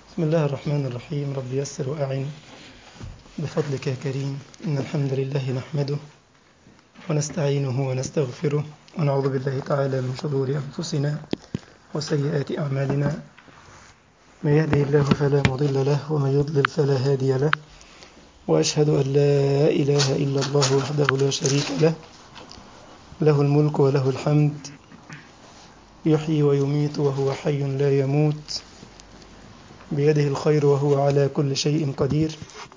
بسم الله الرحمن الرحيم رب يسر وأعن بفضلك يا كريم إن الحمد لله نحمده ونستعينه ونستغفره ونعوذ بالله تعالى من شرور أنفسنا وسيئات أعمالنا من يهده الله فلا مضل له ومن يضلل فلا هادي له وأشهد أن لا إله إلا الله وحده لا شريك له له الملك وله الحمد يحيي ويميت وهو حي لا يموت بيده الخير وهو على كل شيء قدير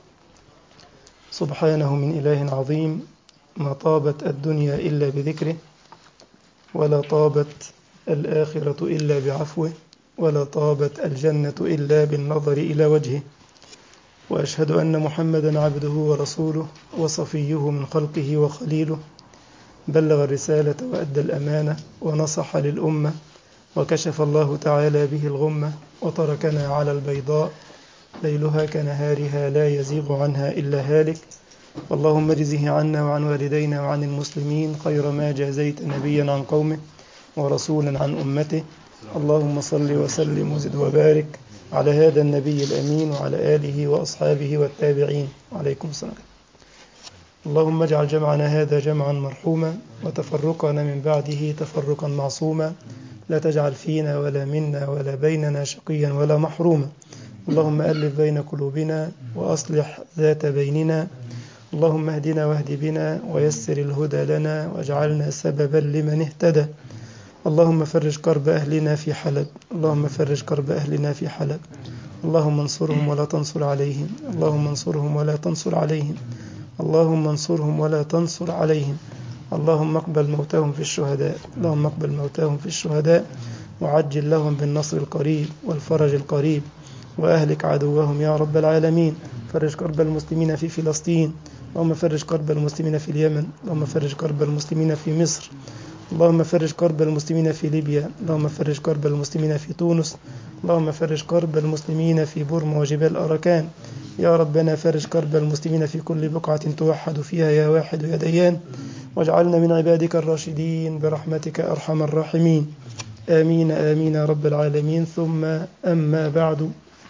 سبحانه من إله عظيم ما طابت الدنيا إلا بذكره ولا طابت الآخرة إلا بعفوه ولا طابت الجنة إلا بالنظر إلى وجهه وأشهد أن محمدا عبده ورسوله وصفيه من خلقه وخليله بلغ الرسالة وأدى الأمانة ونصح للأمة وكشف الله تعالى به الغمة وتركنا على البيضاء ليلها كنهارها لا يزيغ عنها إلا هالك اللهم اجزه عنا وعن والدينا وعن المسلمين خير ما جازيت نبيا عن قومه ورسولا عن أمته اللهم صل وسلم وزد وبارك على هذا النبي الأمين وعلى آله وأصحابه والتابعين وعليكم السلام اللهم اجعل جمعنا هذا جمعا مرحوما وتفرقنا من بعده تفرقا معصوما لا تجعل فينا ولا منا ولا بيننا شقيا ولا محروما اللهم ألف بين قلوبنا وأصلح ذات بيننا اللهم اهدنا واهد بنا ويسر الهدى لنا واجعلنا سببا لمن اهتدى اللهم فرج كرب أهلنا في حلب اللهم فرج كرب أهلنا في حلب اللهم انصرهم ولا تنصر عليهم اللهم انصرهم ولا تنصر عليهم اللهم انصرهم ولا تنصر عليهم اللهم اقبل موتهم في الشهداء اللهم اقبل موتهم في الشهداء وعجل لهم بالنصر القريب والفرج القريب وأهلك عدوهم يا رب العالمين فرج كرب المسلمين في فلسطين اللهم فرج كرب المسلمين في اليمن اللهم فرج كرب المسلمين في مصر اللهم فرج كرب المسلمين في ليبيا اللهم فرج كرب المسلمين في تونس اللهم فرج كرب المسلمين في بورما وجبال أراكان يا ربنا فرج كرب المسلمين في كل بقعة توحد فيها يا واحد يا ديان واجعلنا من عبادك الراشدين برحمتك أرحم الراحمين آمين آمين يا رب العالمين ثم أما بعد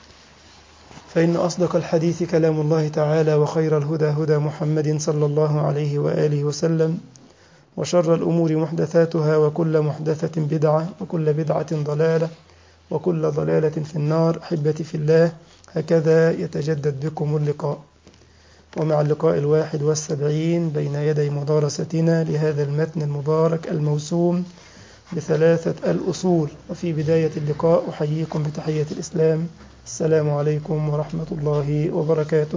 فإن أصدق الحديث كلام الله تعالى وخير الهدى هدى محمد صلى الله عليه وآله وسلم وشر الأمور محدثاتها وكل محدثة بدعة وكل بدعة ضلالة وكل ضلالة في النار أحبتي في الله هكذا يتجدد بكم اللقاء ومع اللقاء الواحد والسبعين بين يدي مدارستنا لهذا المتن المبارك الموسوم بثلاثة الأصول وفي بداية اللقاء أحييكم بتحية الإسلام السلام عليكم ورحمة الله وبركاته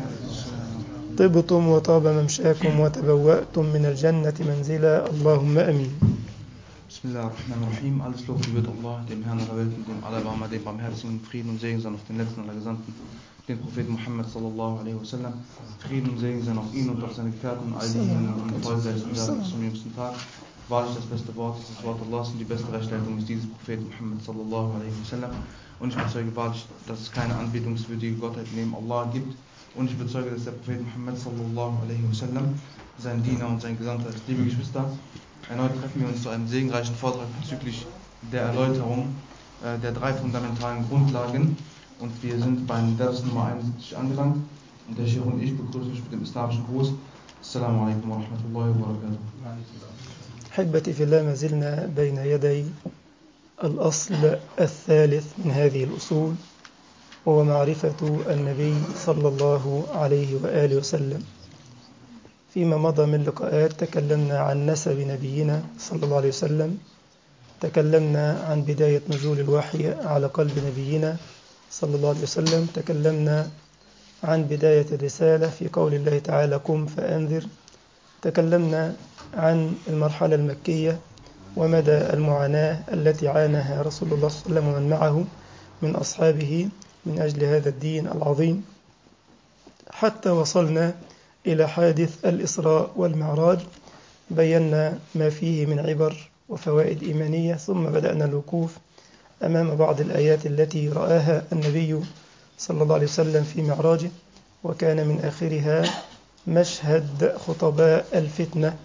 طبتم وطاب ممشاكم وتبوأتم من الجنة منزلا اللهم أمين Bismillahirrahmanirrahim. Alles Lob gebührt Allah, dem Herrn aller Welten, dem Allerbarmer, dem Barmherzigen, Frieden und Segen sein auf den letzten aller Gesandten, den Propheten Muhammad sallallahu alaihi wasallam. Frieden und Segen sein auf ihn und auf seine Gefährten und all diejenigen, die treu sein bis zum jüngsten Tag. Wahrlich das beste Wort ist das Wort Allahs und die beste Rechtsleitung ist dieses Propheten Muhammad sallallahu alaihi wasallam. Und ich bezeuge wahrlich, dass es keine anbetungswürdige Gottheit neben Allah gibt. Und ich bezeuge, dass der Prophet Muhammad sallallahu alaihi wasallam sein Diener und sein Gesandter ist. Liebe Geschwister, Erneut treffen wir uns zu einem segenreichen Vortrag bezüglich der Erläuterung äh, der drei fundamentalen Grundlagen. Und wir sind beim Vers Nummer 71 angelangt. Und der Sheikh und ich begrüßen euch mit dem islamischen Gruß. Assalamu alaikum wa rahmatullahi wa barakatuh. أحبتي في الله ما زلنا بين يدي الأصل الثالث من هذه الأصول وهو معرفة النبي صلى الله عليه وآله وسلم فيما مضى من لقاءات تكلمنا عن نسب نبينا صلى الله عليه وسلم تكلمنا عن بداية نزول الوحي على قلب نبينا صلى الله عليه وسلم تكلمنا عن بداية الرسالة في قول الله تعالى قم فأنذر تكلمنا عن المرحلة المكية ومدى المعاناة التي عاناها رسول الله صلى الله عليه وسلم ومن معه من أصحابه من أجل هذا الدين العظيم حتى وصلنا إلى حادث الإسراء والمعراج بينا ما فيه من عبر وفوائد إيمانية ثم بدأنا الوقوف أمام بعض الآيات التي رآها النبي صلى الله عليه وسلم في معراجه وكان من آخرها مشهد خطباء الفتنة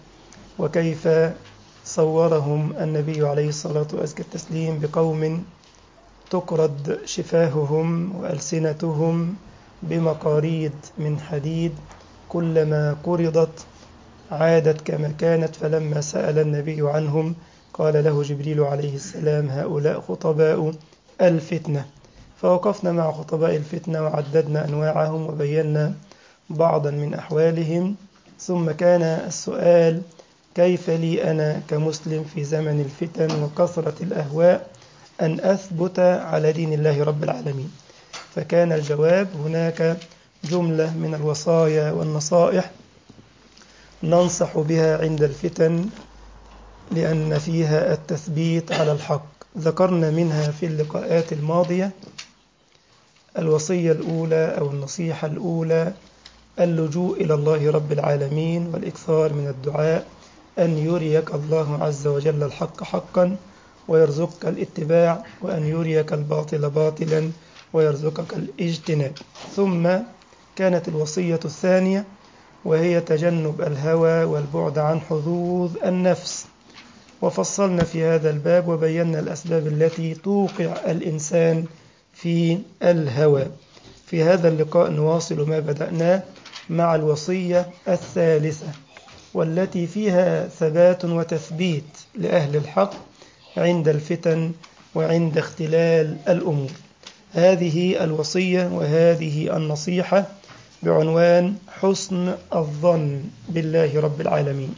وكيف صورهم النبي عليه الصلاة والتسليم بقوم تقرض شفاههم وألسنتهم بمقاريد من حديد كلما قرضت عادت كما كانت فلما سأل النبي عنهم قال له جبريل عليه السلام هؤلاء خطباء الفتنة فوقفنا مع خطباء الفتنة وعددنا أنواعهم وبينا بعضا من أحوالهم ثم كان السؤال كيف لي أنا كمسلم في زمن الفتن وكثرة الأهواء أن أثبت على دين الله رب العالمين فكان الجواب هناك جملة من الوصايا والنصائح ننصح بها عند الفتن لأن فيها التثبيت على الحق ذكرنا منها في اللقاءات الماضية الوصية الأولى أو النصيحة الأولى اللجوء إلى الله رب العالمين والإكثار من الدعاء أن يريك الله عز وجل الحق حقا ويرزقك الاتباع وأن يريك الباطل باطلا ويرزقك الاجتناب ثم كانت الوصية الثانية وهي تجنب الهوى والبعد عن حظوظ النفس وفصلنا في هذا الباب وبينا الأسباب التي توقع الإنسان في الهوى في هذا اللقاء نواصل ما بدأناه مع الوصية الثالثة والتي فيها ثبات وتثبيت لأهل الحق عند الفتن وعند اختلال الأمور هذه الوصية وهذه النصيحة بعنوان حسن الظن بالله رب العالمين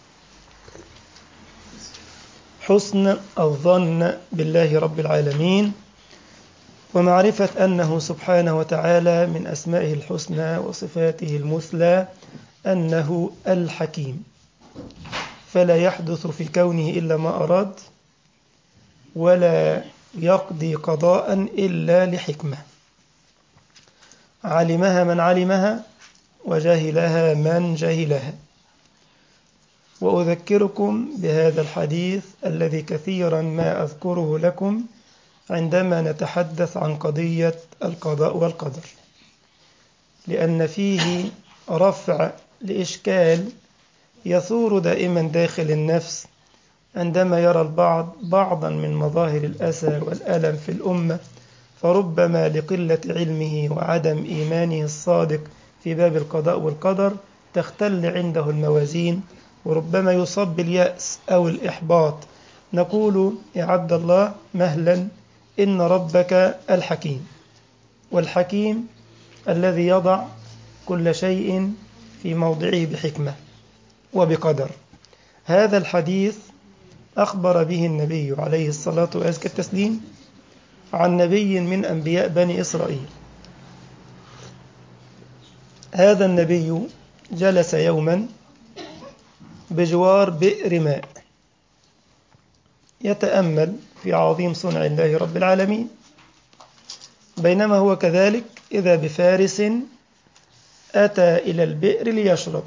حسن الظن بالله رب العالمين ومعرفة أنه سبحانه وتعالى من أسمائه الحسنى وصفاته المثلى أنه الحكيم فلا يحدث في كونه إلا ما أراد ولا يقضي قضاء إلا لحكمة علمها من علمها وجهلها من جهلها وأذكركم بهذا الحديث الذي كثيرا ما أذكره لكم عندما نتحدث عن قضية القضاء والقدر لأن فيه رفع لإشكال يثور دائما داخل النفس عندما يرى البعض بعضا من مظاهر الأسى والألم في الأمة فربما لقلة علمه وعدم إيمانه الصادق في باب القضاء والقدر تختل عنده الموازين وربما يصاب باليأس أو الإحباط نقول يا عبد الله مهلا إن ربك الحكيم والحكيم الذي يضع كل شيء في موضعه بحكمة وبقدر هذا الحديث أخبر به النبي عليه الصلاة وأزكى التسليم عن نبي من أنبياء بني إسرائيل هذا النبي جلس يوما بجوار بئر ماء يتأمل في عظيم صنع الله رب العالمين بينما هو كذلك إذا بفارس أتى إلى البئر ليشرب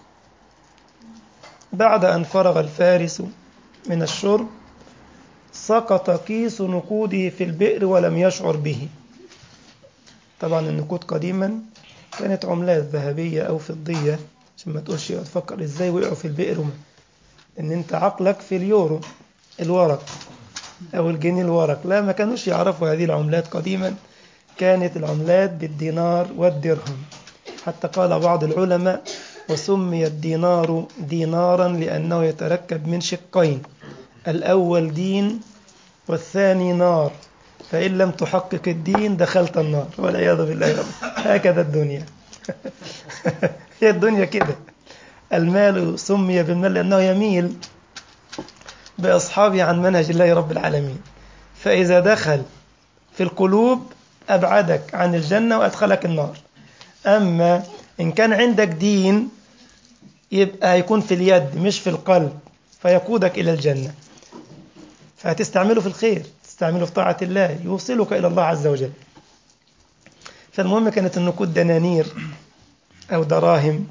بعد أن فرغ الفارس من الشرب سقط كيس نقوده في البئر ولم يشعر به طبعا النقود قديما كانت عملات ذهبية أو فضية عشان ما تقولش تفكر ازاي وقعوا في البئر وما. ان انت عقلك في اليورو الورق او الجنيه الورق لا ما كانوش يعرفوا هذه العملات قديما كانت العملات بالدينار والدرهم حتى قال بعض العلماء وسمي الدينار دينارا لأنه يتركب من شقين الأول دين والثاني نار فإن لم تحقق الدين دخلت النار والعياذ بالله رب هكذا الدنيا هي الدنيا كده المال سمي بالمال لأنه يميل بأصحابه عن منهج الله رب العالمين فإذا دخل في القلوب أبعدك عن الجنة وأدخلك النار أما إن كان عندك دين يبقى هيكون في اليد مش في القلب فيقودك إلى الجنة فهتستعمله في الخير تستعمله في طاعة الله يوصلك إلى الله عز وجل فالمهم كانت النقود دنانير أو دراهم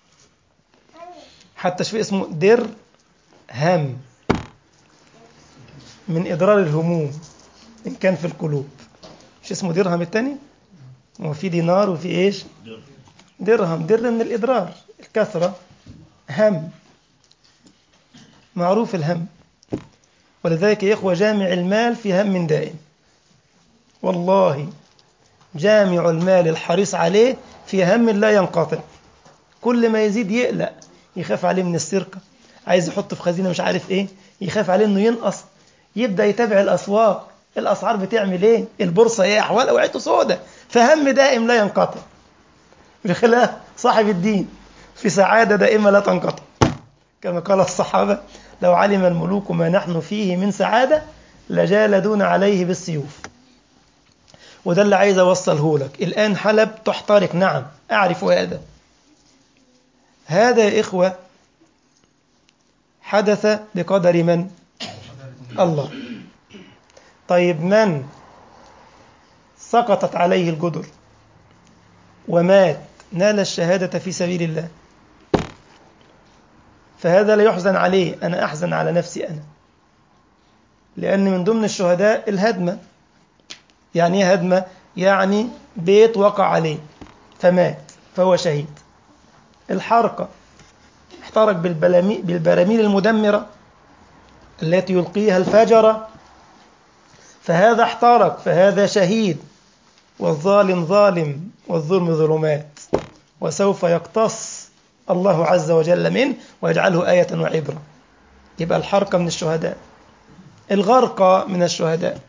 حتى شوف اسمه در هم من إضرار الهموم إن كان في القلوب مش اسمه درهم التاني هو في دينار وفي إيش درهم در من الإضرار الكثرة هم معروف الهم ولذلك يا إخوة جامع المال في هم دائم والله جامع المال الحريص عليه في هم لا ينقطع كل ما يزيد يقلق يخاف عليه من السرقة عايز يحطه في خزينة مش عارف ايه يخاف عليه انه ينقص يبدأ يتابع الأسواق الأسعار بتعمل ايه البورصة ايه أحوالها وعيته سودة فهم دائم لا ينقطع بخلاف صاحب الدين في سعادة دائمة لا تنقطع كما قال الصحابة لو علم الملوك ما نحن فيه من سعادة لجالدون عليه بالسيوف وده اللي عايز أوصله لك الآن حلب تحترق نعم أعرف هذا هذا يا إخوة حدث بقدر من الله طيب من سقطت عليه الجدر ومات نال الشهادة في سبيل الله فهذا لا يحزن عليه أنا أحزن على نفسي أنا لأن من ضمن الشهداء الهدمة يعني ايه هدمة يعني بيت وقع عليه فمات فهو شهيد الحرقة احترق بالبراميل المدمرة التي يلقيها الفجرة فهذا احترق فهذا شهيد والظالم ظالم والظلم ظلمات وسوف يقتص الله عز وجل منه ويجعله آية وعبرة يبقى الحرقة من الشهداء الغرقة من الشهداء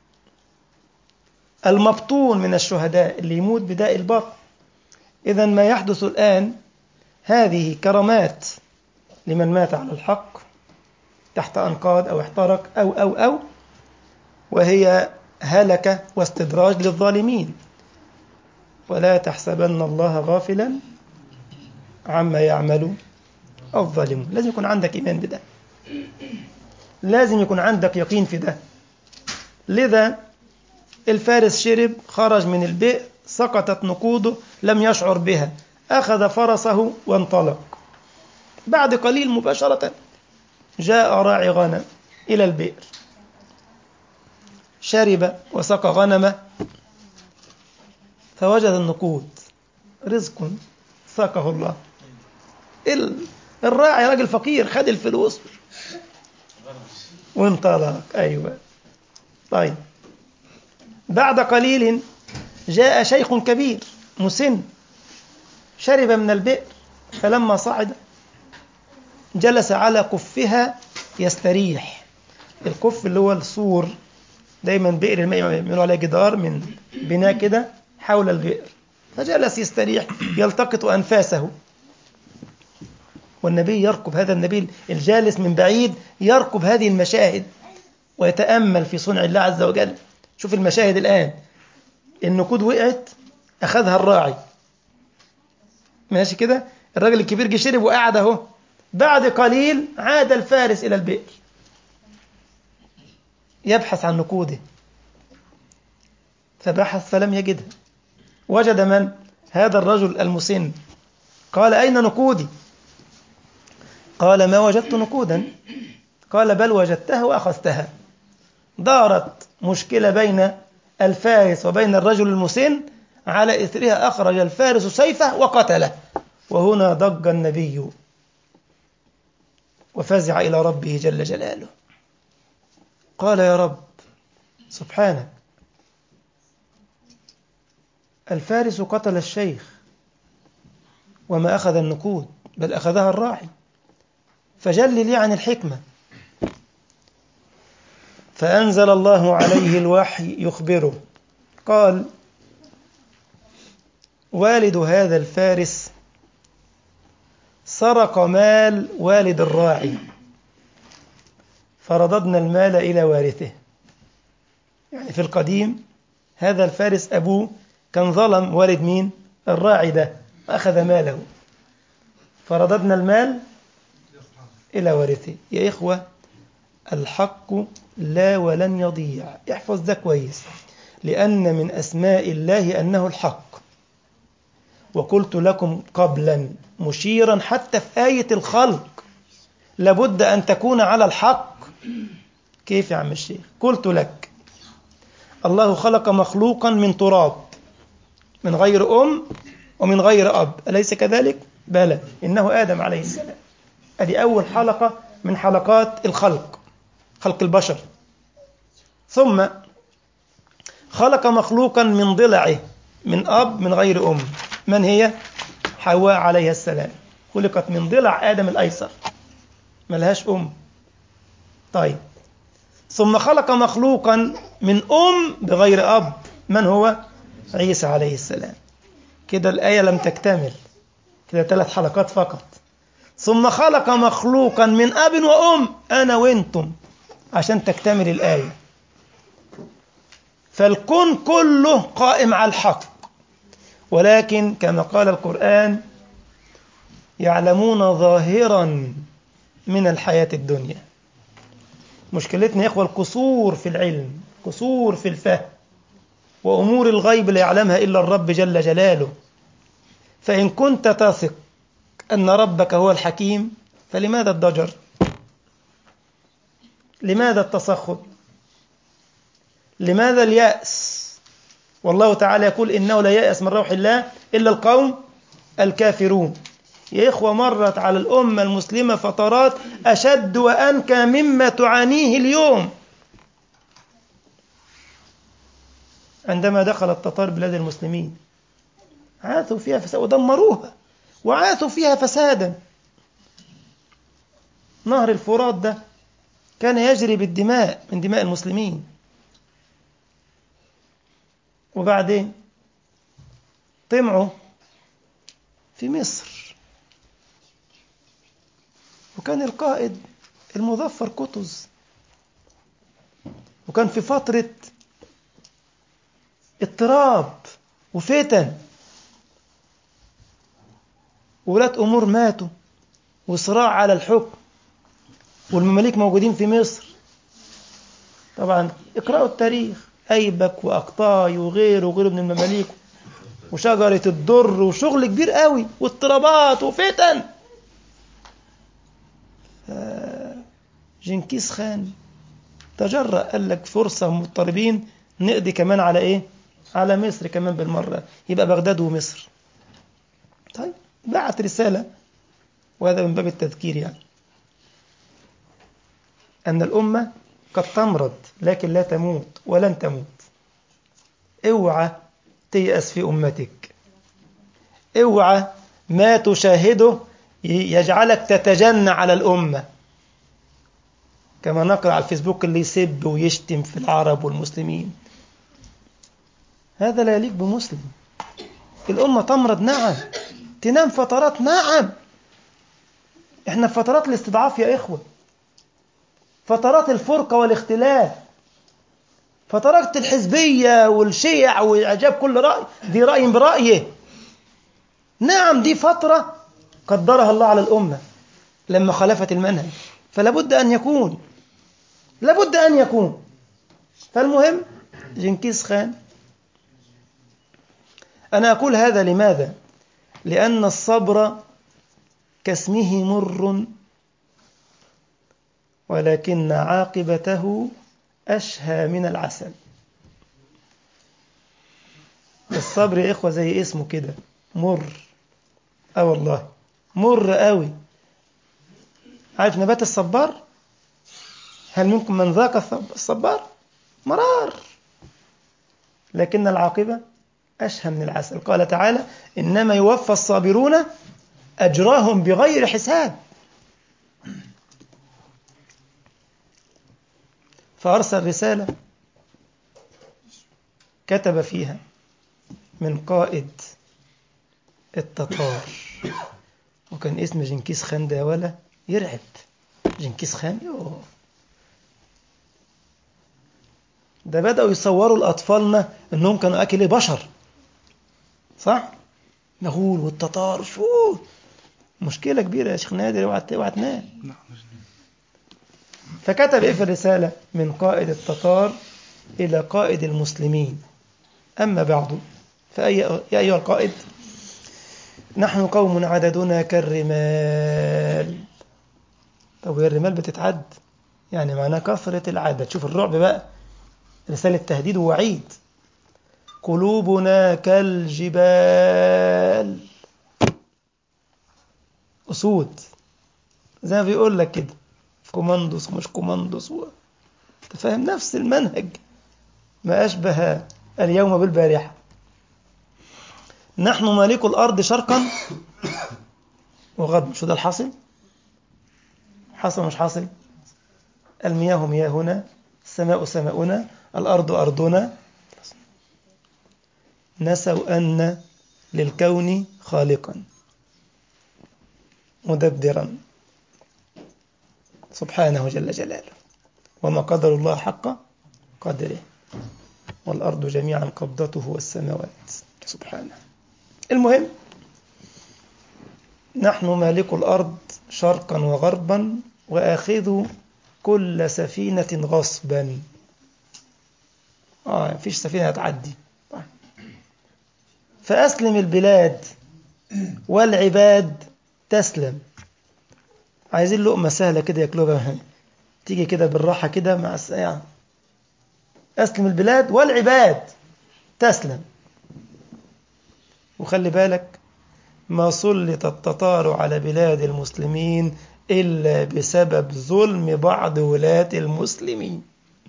المبطون من الشهداء اللي يموت بداء البطن إذا ما يحدث الآن هذه كرامات لمن مات على الحق تحت أنقاض أو احترق أو أو أو وهي هلكة واستدراج للظالمين ولا تحسبن الله غافلا عما يعمل الظالمون لازم يكون عندك إيمان بده لازم يكون عندك يقين في ده لذا الفارس شرب خرج من البئر سقطت نقوده لم يشعر بها أخذ فرسه وانطلق بعد قليل مباشرة جاء راعي غنم إلى البئر شرب وسقى غنمه فوجد النقود رزق ساقه الله الراعي راجل فقير خد الفلوس وانطلق أيوة طيب بعد قليل جاء شيخ كبير مسن شرب من البئر فلما صعد جلس على كفها يستريح الكف اللي هو السور دايما بئر الماء يعملوا عليه جدار من بناء كده حول البئر فجلس يستريح يلتقط أنفاسه والنبي يركب هذا النبي الجالس من بعيد يركب هذه المشاهد ويتأمل في صنع الله عز وجل شوف المشاهد الآن النقود وقعت أخذها الراعي ماشي كده الراجل الكبير جه شرب وقعد اهو بعد قليل عاد الفارس إلى البئر يبحث عن نقوده فبحث فلم يجدها وجد من؟ هذا الرجل المسن قال أين نقودي؟ قال ما وجدت نقودا قال بل وجدتها وأخذتها دارت مشكلة بين الفارس وبين الرجل المسن على إثرها أخرج الفارس سيفه وقتله وهنا ضج النبي وفزع إلى ربه جل جلاله قال يا رب سبحانك الفارس قتل الشيخ وما أخذ النقود بل أخذها الراعي فجل لي عن الحكمة فأنزل الله عليه الوحي يخبره قال والد هذا الفارس سرق مال والد الراعي فرددنا المال إلى وارثه يعني في القديم هذا الفارس أبوه كان ظلم والد مين الراعي ده أخذ ماله فرددنا المال إلى وارثه يا إخوة الحق لا ولن يضيع احفظ ده كويس لأن من أسماء الله أنه الحق وقلت لكم قبلا مشيرا حتى في آية الخلق لابد أن تكون على الحق كيف يا عم الشيخ قلت لك الله خلق مخلوقا من تراب من غير أم ومن غير أب أليس كذلك؟ بلى إنه آدم عليه السلام هذه أول حلقة من حلقات الخلق خلق البشر ثم خلق مخلوقا من ضلعه من أب من غير أم من هي؟ حواء عليها السلام خلقت من ضلع آدم الأيسر ملهاش أم طيب ثم خلق مخلوقا من أم بغير أب من هو؟ عيسى عليه السلام كده الآية لم تكتمل كده ثلاث حلقات فقط ثم خلق مخلوقا من أب وأم أنا وأنتم عشان تكتمل الآية فالكون كله قائم على الحق ولكن كما قال القرآن يعلمون ظاهرا من الحياة الدنيا مشكلتنا يا إخوة القصور في العلم قصور في الفهم وأمور الغيب لا يعلمها إلا الرب جل جلاله فإن كنت تثق أن ربك هو الحكيم فلماذا الضجر لماذا التسخط لماذا اليأس والله تعالى يقول إنه لا يأس من روح الله إلا القوم الكافرون يا إخوة مرت على الأمة المسلمة فترات أشد وأنكى مما تعانيه اليوم عندما دخل التتار بلاد المسلمين عاثوا فيها فساد ودمروها وعاثوا فيها فسادا نهر الفرات ده كان يجري بالدماء من دماء المسلمين وبعدين طمعوا في مصر وكان القائد المظفر قطز وكان في فترة اضطراب وفتن ولاة أمور ماتوا وصراع على الحكم والمماليك موجودين في مصر طبعا اقرأوا التاريخ أيبك وأقطاي وغيره وغيره من المماليك وشجرة الدر وشغل كبير قوي واضطرابات وفتن جنكيز خان تجرأ قال لك فرصة مضطربين نقضي كمان على ايه على مصر كمان بالمرة يبقى بغداد ومصر طيب بعت رسالة وهذا من باب التذكير يعني أن الأمة قد تمرض لكن لا تموت ولن تموت اوعى تيأس في أمتك اوعى ما تشاهده يجعلك تتجنى على الأمة كما نقرأ على الفيسبوك اللي يسب ويشتم في العرب والمسلمين هذا لا يليق بمسلم الأمة تمرض نعم تنام فترات نعم احنا في فترات الاستضعاف يا إخوة فترات الفرقة والاختلاف فترات الحزبية والشيع وإعجاب كل رأي دي رأي برأيه نعم دي فترة قدرها الله على الأمة لما خالفت المنهج فلا بد أن يكون لابد أن يكون فالمهم جنكيز خان أنا أقول هذا لماذا؟ لأن الصبر كاسمه مر ولكن عاقبته أشهى من العسل الصبر يا إخوة زي اسمه كده مر أه والله مر قوي عارف نبات الصبار هل منكم من ذاق الصبار مرار لكن العاقبة أشهى من العسل قال تعالى إنما يوفى الصابرون أجراهم بغير حساب فأرسل رسالة كتب فيها من قائد التتار وكان اسم جنكيز خان ده ولا يرعب جنكيز خان يوه. ده بدأوا يصوروا لأطفالنا إنهم كانوا أكل بشر صح؟ مغول والتتار شو مشكلة كبيرة يا شيخ نادر اوعى اوعى تنام فكتب إيه في الرسالة من قائد التتار إلى قائد المسلمين أما بعد فأي يا أيها القائد نحن قوم عددنا كالرمال طب هي الرمال بتتعد يعني معناه كثرة العدد شوف الرعب بقى رسالة تهديد ووعيد قلوبنا كالجبال أسود زي ما بيقول لك كده كوماندوس ومش كوماندوس و... تفهم نفس المنهج ما أشبه اليوم بالبارحة نحن مالك الأرض شرقا وغربا شو ده الحاصل حاصل مش حاصل المياه مياهنا السماء سماؤنا الأرض أرضنا نسوا أن للكون خالقا مدبرا سبحانه جل جلاله وما قدر الله حق قدره والأرض جميعا قبضته والسماوات سبحانه المهم نحن مالك الأرض شرقا وغربا وآخذ كل سفينة غصبا آه مفيش سفينة هتعدي طيب. فأسلم البلاد والعباد تسلم عايزين لقمة سهلة كده ياكلوها تيجي كده بالراحة كده مع الساعة أسلم البلاد والعباد تسلم وخلي بالك ما سلط التتار على بلاد المسلمين إلا بسبب ظلم بعض ولاة المسلمين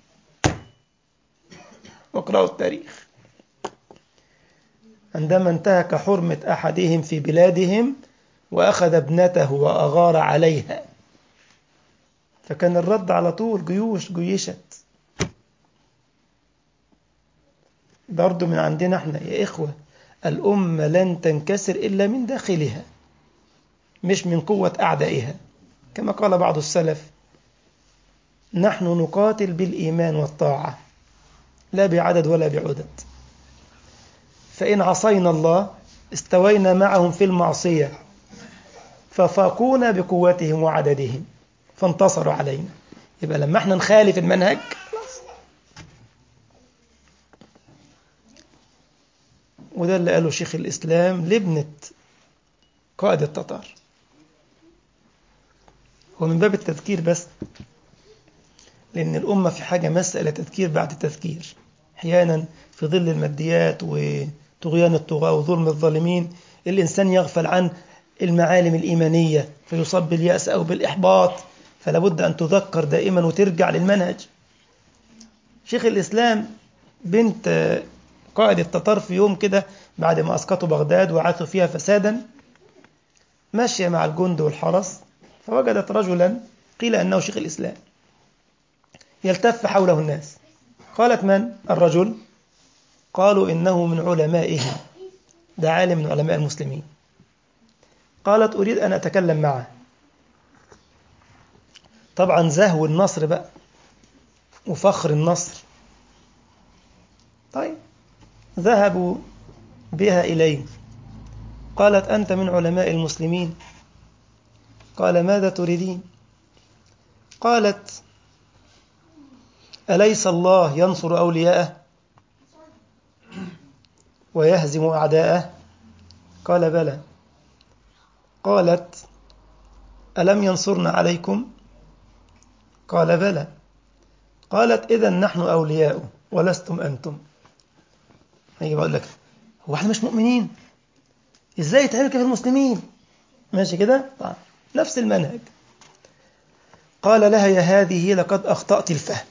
واقرأوا التاريخ عندما انتهك حرمة أحدهم في بلادهم وأخذ ابنته وأغار عليها فكان الرد على طول جيوش جيشت برضو من عندنا احنا يا إخوة الأمة لن تنكسر إلا من داخلها مش من قوة أعدائها كما قال بعض السلف نحن نقاتل بالإيمان والطاعة لا بعدد ولا بعدد فإن عصينا الله استوينا معهم في المعصية ففاقونا بقوتهم وعددهم فانتصروا علينا يبقى لما احنا نخالف المنهج وده اللي قاله شيخ الإسلام لابنة قائد التتار هو من باب التذكير بس لأن الأمة في حاجة مسألة تذكير بعد تذكير أحيانا في ظل الماديات وطغيان الطغاة وظلم الظالمين الإنسان يغفل عن المعالم الإيمانية فيصاب باليأس أو بالإحباط فلا بد أن تذكر دائما وترجع للمنهج شيخ الإسلام بنت قائد التتار في يوم كده بعد ما أسقطوا بغداد وعاثوا فيها فسادا ماشية مع الجند والحرس فوجدت رجلا قيل أنه شيخ الإسلام يلتف حوله الناس قالت من الرجل قالوا إنه من علمائهم ده عالم من علماء المسلمين قالت أريد أن أتكلم معه طبعا زهو النصر بقى وفخر النصر طيب ذهبوا بها إليه قالت أنت من علماء المسلمين قال ماذا تريدين قالت أليس الله ينصر أولياءه ويهزم أعداءه قال بلى قالت ألم ينصرنا عليكم قال بلى قالت إذا نحن أولياء ولستم أنتم هيجي بقول لك هو احنا مش مؤمنين ازاي يتعمل كده في المسلمين ماشي كده طيب نفس المنهج قال لها يا هذه لقد أخطأت الفهم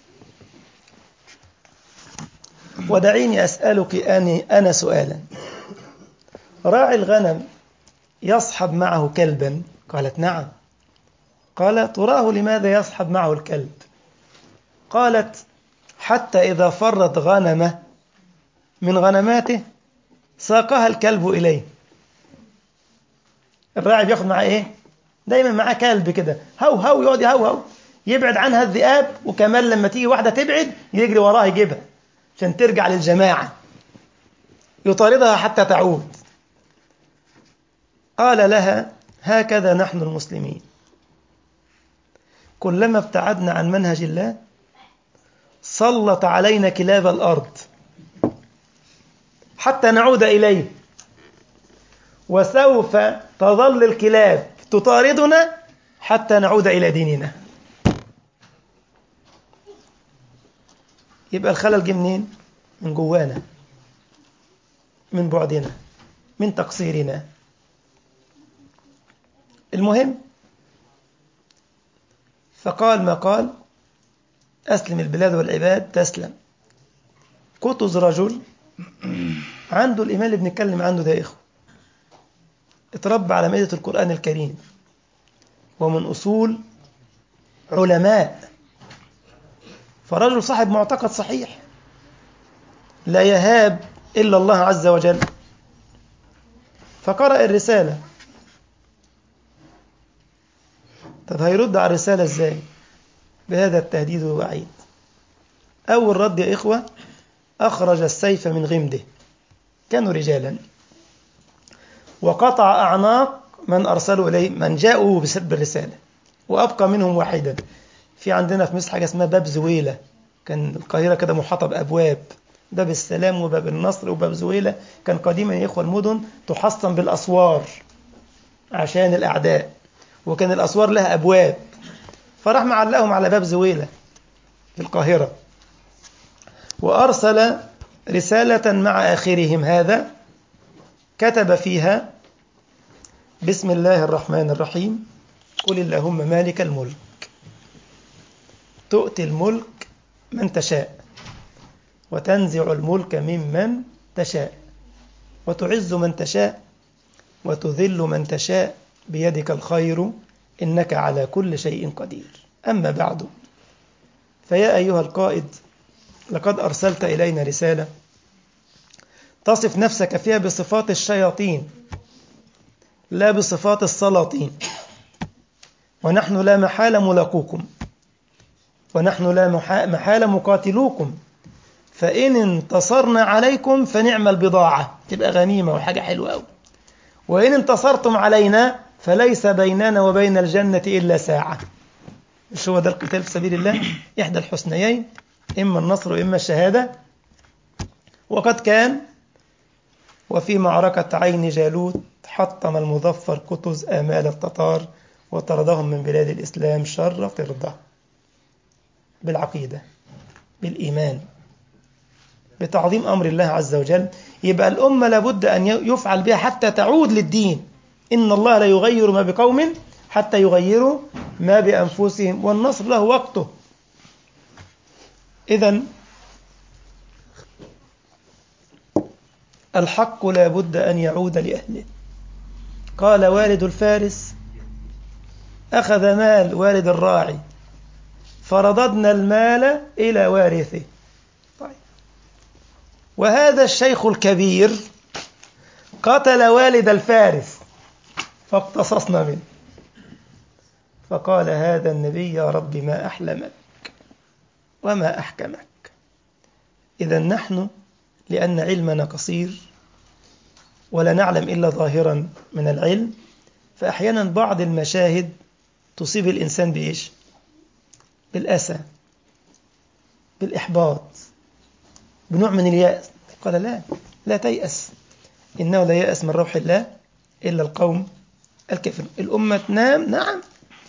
ودعيني أسألك أني أنا سؤالا راعي الغنم يصحب معه كلبا قالت نعم قال تراه لماذا يصحب معه الكلب قالت حتى إذا فرت غنمه من غنماته ساقها الكلب إليه الراعي بياخد معاه إيه دايما معاه كلب كده هو هو يقعد هو هو يبعد عنها الذئاب وكمان لما تيجي واحدة تبعد يجري وراها يجيبها عشان ترجع للجماعة يطاردها حتى تعود قال لها هكذا نحن المسلمين كلما ابتعدنا عن منهج الله سلط علينا كلاب الأرض حتى نعود إليه وسوف تظل الكلاب تطاردنا حتى نعود إلى ديننا يبقى الخلل جه منين؟ من جوانا من بعدنا من تقصيرنا المهم فقال ما قال أسلم البلاد والعباد تسلم قطز رجل عنده الإيمان اللي بنتكلم عنه ده يا إخوة اتربى على مائدة القرآن الكريم ومن أصول علماء فرجل صاحب معتقد صحيح لا يهاب إلا الله عز وجل فقرأ الرسالة طب هيرد على الرسالة ازاي بهذا التهديد والوعيد أول رد يا إخوة أخرج السيف من غمده كانوا رجالا وقطع أعناق من أرسلوا إليه من جاءوا بسبب الرسالة وأبقى منهم واحدا في عندنا في مصر حاجة اسمها باب زويلة كان القاهرة كده محاطة بأبواب باب السلام وباب النصر وباب زويلة كان قديما يا إخوة المدن تحصن بالأسوار عشان الأعداء وكان الأسوار لها أبواب فراح معلقهم على باب زويلة في القاهرة وأرسل رسالة مع آخرهم هذا كتب فيها بسم الله الرحمن الرحيم قل اللهم مالك الملك تؤتي الملك من تشاء وتنزع الملك ممن تشاء وتعز من تشاء وتذل من تشاء بيدك الخير إنك على كل شيء قدير أما بعد فيا أيها القائد لقد أرسلت إلينا رسالة تصف نفسك فيها بصفات الشياطين لا بصفات السلاطين ونحن لا محال ملاقوكم ونحن لا محال مقاتلوكم فإن انتصرنا عليكم فنعم البضاعة تبقى غنيمة وحاجة حلوة أوي وإن انتصرتم علينا فليس بيننا وبين الجنة إلا ساعة مش هو ده القتال في سبيل الله إحدى الحسنيين إما النصر وإما الشهادة وقد كان وفي معركة عين جالوت حطم المظفر قطز آمال التتار وطردهم من بلاد الإسلام شر طردة بالعقيدة بالإيمان بتعظيم أمر الله عز وجل يبقى الأمة لابد أن يفعل بها حتى تعود للدين إن الله لا يغير ما بقوم حتى يغيروا ما بأنفسهم والنصر له وقته إذا الحق لا بد أن يعود لأهله قال والد الفارس أخذ مال والد الراعي فرددنا المال إلى وارثه طيب وهذا الشيخ الكبير قتل والد الفارس فاقتصصنا منه فقال هذا النبي يا رب ما أحلمك وما أحكمك إذا نحن لأن علمنا قصير ولا نعلم إلا ظاهرا من العلم فأحيانا بعض المشاهد تصيب الإنسان بإيش بالأسى بالإحباط بنوع من اليأس قال لا لا تيأس إنه لا يأس من روح الله إلا القوم الكافر الأمة تنام نعم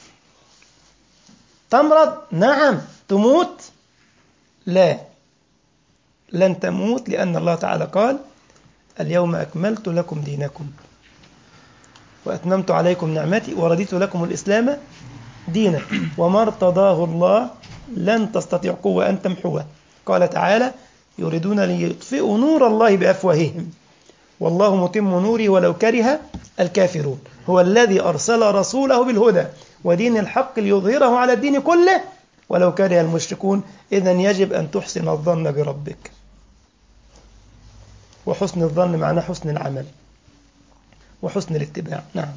تمرض نعم تموت لا لن تموت لأن الله تعالى قال اليوم أكملت لكم دينكم وأتممت عليكم نعمتي ورضيت لكم الإسلام دينا وما ارتضاه الله لن تستطيع قوة أن تمحوه قال تعالى يريدون ليطفئوا نور الله بأفواههم والله متم نوره ولو كره الكافرون هو الذي أرسل رسوله بالهدى ودين الحق ليظهره على الدين كله ولو كره المشركون إذا يجب أن تحسن الظن بربك وحسن الظن معناه حسن العمل وحسن الاتباع نعم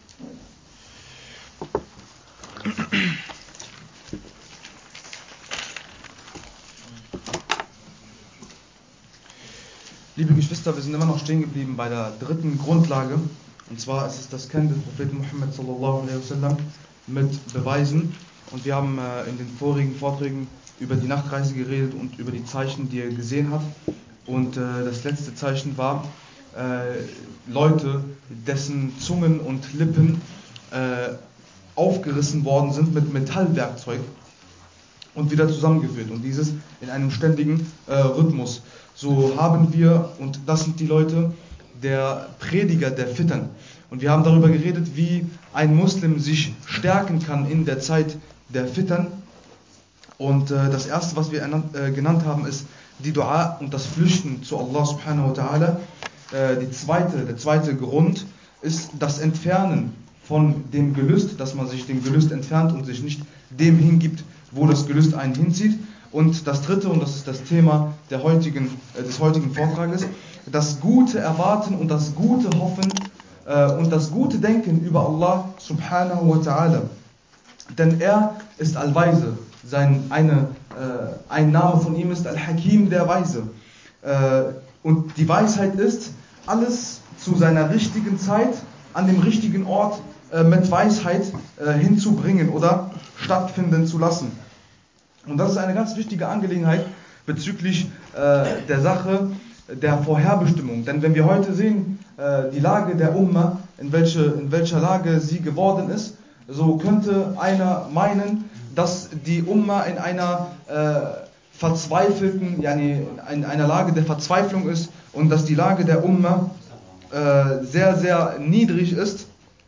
Liebe Geschwister, wir sind immer noch stehen geblieben bei der dritten Grundlage. Und zwar ist es das Kennen des Propheten Muhammad sallallahu alaihi wasallam mit Beweisen. Und wir haben äh, in den vorigen Vorträgen über die Nachtreise geredet und über die Zeichen, die er gesehen hat. Und äh, das letzte Zeichen war äh, Leute, dessen Zungen und Lippen äh, aufgerissen worden sind mit Metallwerkzeug und wieder zusammengeführt. Und dieses in einem ständigen äh, Rhythmus. So haben wir, und das sind die Leute, der Prediger der Fittern. Und wir haben darüber geredet, wie ein Muslim sich stärken kann in der Zeit der Fittern. Und äh, das erste, was wir ernannt, äh, genannt haben, ist die Dua und das Flüchten zu Allah subhanahu wa ta'ala. Äh, die zweite, der zweite Grund ist das Entfernen von dem Gelüst, dass man sich dem Gelüst entfernt und sich nicht dem hingibt, wo das Gelüst einen hinzieht. Und das dritte, und das ist das Thema der heutigen, äh, des heutigen Vortrages, das gute Erwarten und das gute Hoffen äh, und das gute Denken über Allah subhanahu wa ta'ala. Denn er ist Al-Weise. Sein, eine, äh, ein Name von ihm ist Al-Hakim, der Weise. Äh, und die Weisheit ist, alles zu seiner richtigen Zeit, an dem richtigen Ort äh, mit Weisheit äh, hinzubringen oder stattfinden zu lassen. Und das ist eine ganz wichtige Angelegenheit bezüglich äh, der Sache der Vorherbestimmung. Denn wenn wir heute sehen, äh, die Lage der Umma, in, welche, in welcher Lage sie geworden ist, so könnte einer meinen, dass die Umma in einer äh, verzweifelten, yani in einer Lage der Verzweiflung ist und dass die Lage der Umma äh, sehr, sehr niedrig ist.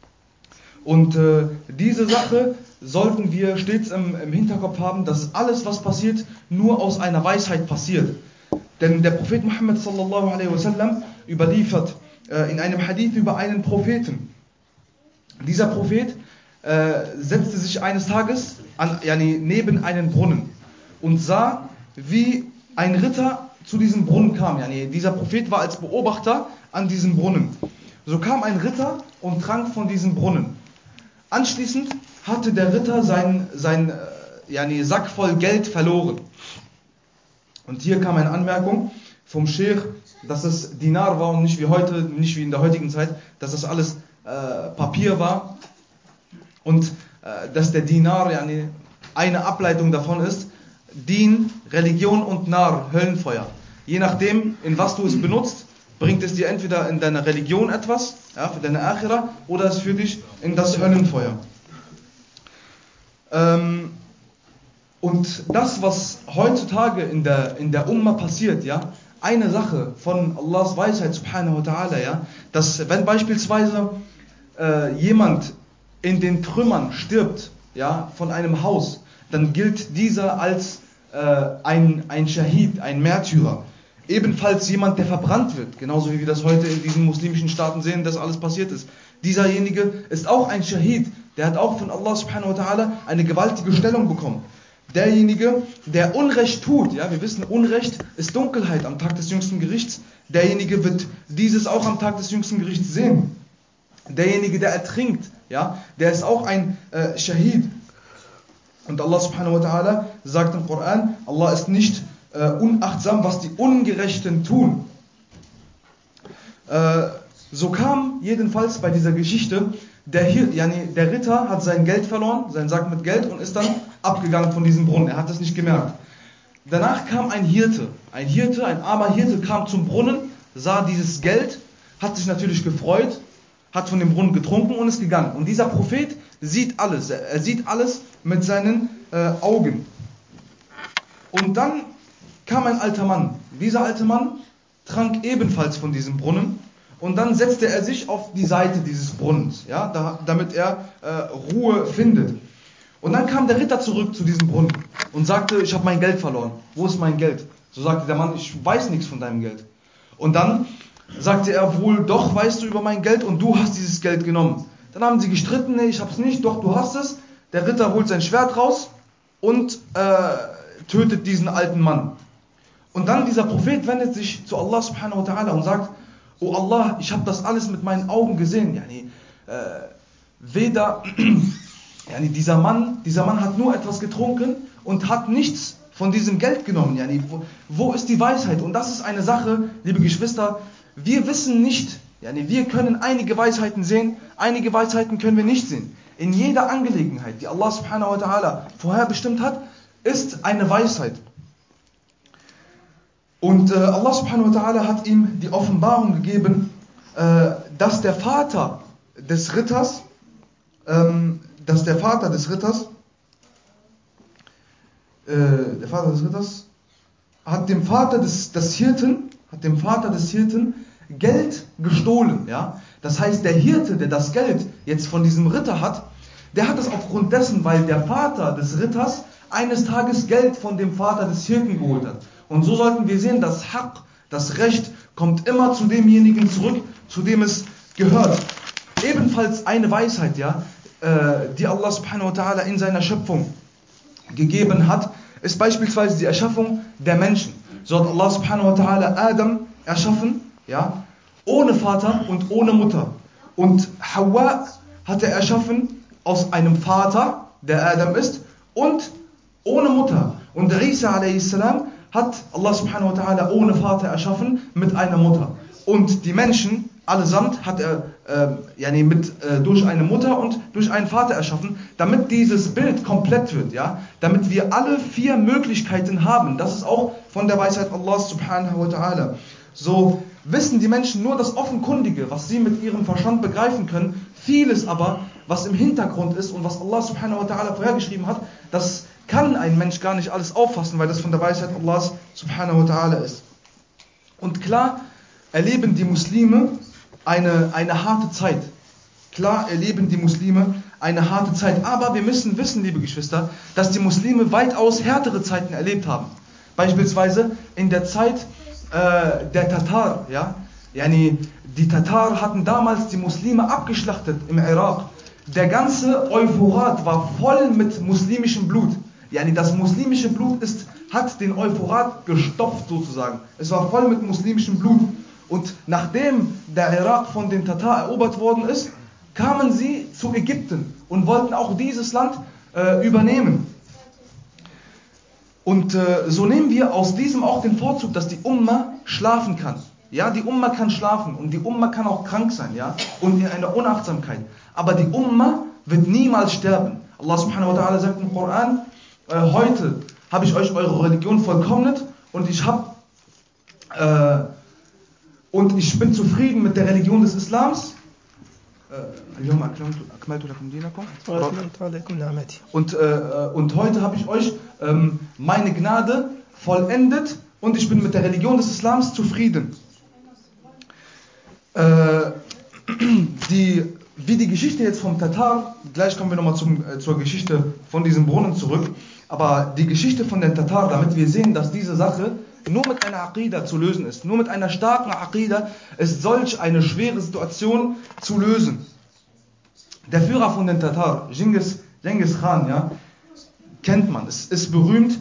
Und äh, diese Sache sollten wir stets im, im Hinterkopf haben, dass alles, was passiert, nur aus einer Weisheit passiert. Denn der Prophet Muhammad sallallahu alaihi wasallam überliefert äh, in einem Hadith über einen Propheten. Dieser Prophet äh, setzte sich eines Tages an, yani neben einen Brunnen und sah, wie ein Ritter zu diesem Brunnen kam. Yani dieser Prophet war als Beobachter an diesem Brunnen. So kam ein Ritter und trank von diesem Brunnen. Anschließend hatte der Ritter sein, sein äh, yani Sack voll Geld verloren. Und hier kam eine Anmerkung vom Sheikh, dass es Dinar war und nicht wie heute, nicht wie in der heutigen Zeit, dass das alles äh, Papier war und äh, dass der Dinar yani eine Ableitung davon ist, Din, Religion und Nar, Höllenfeuer. Je nachdem, in was du es benutzt, bringt es dir entweder in deiner Religion etwas, ja, für deine Achira, oder es führt dich in das Höllenfeuer. Ähm, und das, was heutzutage in der, in der Umma passiert, ja, eine Sache von Allahs Weisheit, subhanahu wa ta'ala, ja, dass wenn beispielsweise äh, jemand in den Trümmern stirbt, ja, von einem Haus, dann gilt dieser als äh, ein, ein Shahid, ein Märtyrer. Ebenfalls jemand, der verbrannt wird, genauso wie wir das heute in diesen muslimischen Staaten sehen, dass alles passiert ist. Dieserjenige ist auch ein Shahid, der hat auch von Allah subhanahu wa ta'ala eine gewaltige Stellung bekommen. Derjenige, der Unrecht tut, ja, wir wissen, Unrecht ist Dunkelheit am Tag des jüngsten Gerichts. Derjenige wird dieses auch am Tag des jüngsten Gerichts sehen. Derjenige, der ertrinkt, ja, der ist auch ein äh, Shahid. Und Allah subhanahu wa ta'ala sagt im Koran, Allah ist nicht äh, unachtsam, was die Ungerechten tun. Äh, so kam jedenfalls bei dieser Geschichte, der, yani der Ritter hat sein Geld verloren, seinen Sack mit Geld und ist dann abgegangen von diesem Brunnen. Er hat das nicht gemerkt. Danach kam ein Hirte. Ein Hirte, ein armer Hirte kam zum Brunnen, sah dieses Geld, hat sich natürlich gefreut, hat von dem Brunnen getrunken und ist gegangen. Und dieser Prophet sieht alles. Er sieht alles mit seinen äh, Augen. Und dann kam ein alter Mann. Dieser alte Mann trank ebenfalls von diesem Brunnen und dann setzte er sich auf die Seite dieses Brunnens, ja, da, damit er äh, Ruhe findet. Und dann kam der Ritter zurück zu diesem Brunnen und sagte, ich habe mein Geld verloren. Wo ist mein Geld? So sagte der Mann, ich weiß nichts von deinem Geld. Und dann sagte er wohl, doch weißt du über mein Geld und du hast dieses Geld genommen. Dann haben sie gestritten, nee, ich hab's nicht, doch du hast es. Der Ritter holt sein Schwert raus und äh, tötet diesen alten Mann. Und dann dieser Prophet wendet sich zu Allah subhanahu wa ta'ala und sagt, Oh Allah, ich habe das alles mit meinen Augen gesehen. Yani, äh, weder, yani, dieser, Mann, dieser Mann hat nur etwas getrunken und hat nichts von diesem Geld genommen. Yani, wo, wo ist die Weisheit? Und das ist eine Sache, liebe Geschwister, wir wissen nicht, yani, wir können einige Weisheiten sehen, einige Weisheiten können wir nicht sehen. In jeder Angelegenheit, die Allah subhanahu wa ta'ala vorherbestimmt hat, ist eine Weisheit. Und äh, Allah subhanahu wa ta'ala hat ihm die Offenbarung gegeben, äh, dass der Vater des Ritters, ähm, dass der Vater des Ritters, äh, der Vater des Ritters hat dem Vater des, des Hirten, hat dem Vater des Hirten Geld gestohlen, ja. Das heißt, der Hirte, der das Geld jetzt von diesem Ritter hat, der hat es aufgrund dessen, weil der Vater des Ritters eines Tages Geld von dem Vater des Hirten geholt hat. Und so sollten wir sehen, dass Haq, das Recht, kommt immer zu demjenigen zurück, zu dem es gehört. Ebenfalls eine Weisheit, ja, äh, die Allah subhanahu wa ta'ala in seiner Schöpfung gegeben hat, ist beispielsweise die Erschaffung der Menschen. So hat Allah subhanahu wa ta'ala Adam erschaffen, ja, ohne Vater und ohne Mutter. Und Hawa hat er erschaffen aus einem Vater, der Adam ist, und ohne Mutter. Und Isa a.s. hat Allah subhanahu wa ta'ala ohne Vater erschaffen mit einer Mutter. Und die Menschen allesamt hat er äh, yani mit, äh, durch eine Mutter und durch einen Vater erschaffen, damit dieses Bild komplett wird, ja, damit wir alle vier Möglichkeiten haben. Das ist auch von der Weisheit Allah subhanahu wa ta'ala. So wissen die Menschen nur das Offenkundige, was sie mit ihrem Verstand begreifen können. Vieles aber, was im Hintergrund ist und was Allah subhanahu wa ta'ala vorhergeschrieben hat, das kann ein Mensch gar nicht alles auffassen, weil das von der Weisheit Allahs subhanahu wa ta'ala ist. Und klar erleben die Muslime eine, eine harte Zeit. Klar erleben die Muslime eine harte Zeit. Aber wir müssen wissen, liebe Geschwister, dass die Muslime weitaus härtere Zeiten erlebt haben. Beispielsweise in der Zeit äh, der Tatar. Ja? Yani, die Tatar hatten damals die Muslime abgeschlachtet im Irak. Der ganze Euphorat war voll mit muslimischem Blut. Yani, das muslimische Blut ist, hat den Euphorat gestopft sozusagen. Es war voll mit muslimischem Blut. Und nachdem der Irak von den Tatar erobert worden ist, kamen sie zu Ägypten und wollten auch dieses Land äh, übernehmen. Und äh, so nehmen wir aus diesem auch den Vorzug, dass die Umma schlafen kann. Ja, die Umma kann schlafen und die Umma kann auch krank sein, ja, und in einer Unachtsamkeit. Aber die Umma wird niemals sterben. Allah subhanahu wa ta'ala sagt im Koran, äh, heute habe ich euch eure Religion vollkommnet und ich habe äh, und ich bin zufrieden mit der Religion des Islams. Und, äh, und heute habe ich euch ähm, meine Gnade vollendet und ich bin mit der Religion des Islams zufrieden. Äh, die, wie die Geschichte jetzt vom Tatar, gleich kommen wir nochmal äh, zur Geschichte von diesem Brunnen zurück, aber die Geschichte von den Tatar, damit wir sehen, dass diese Sache nur mit einer Aqidah zu lösen ist. Nur mit einer starken Aqidah ist solch eine schwere Situation zu lösen. Der Führer von den Tatar, Genghis, Genghis Khan, ja, kennt man, es ist berühmt.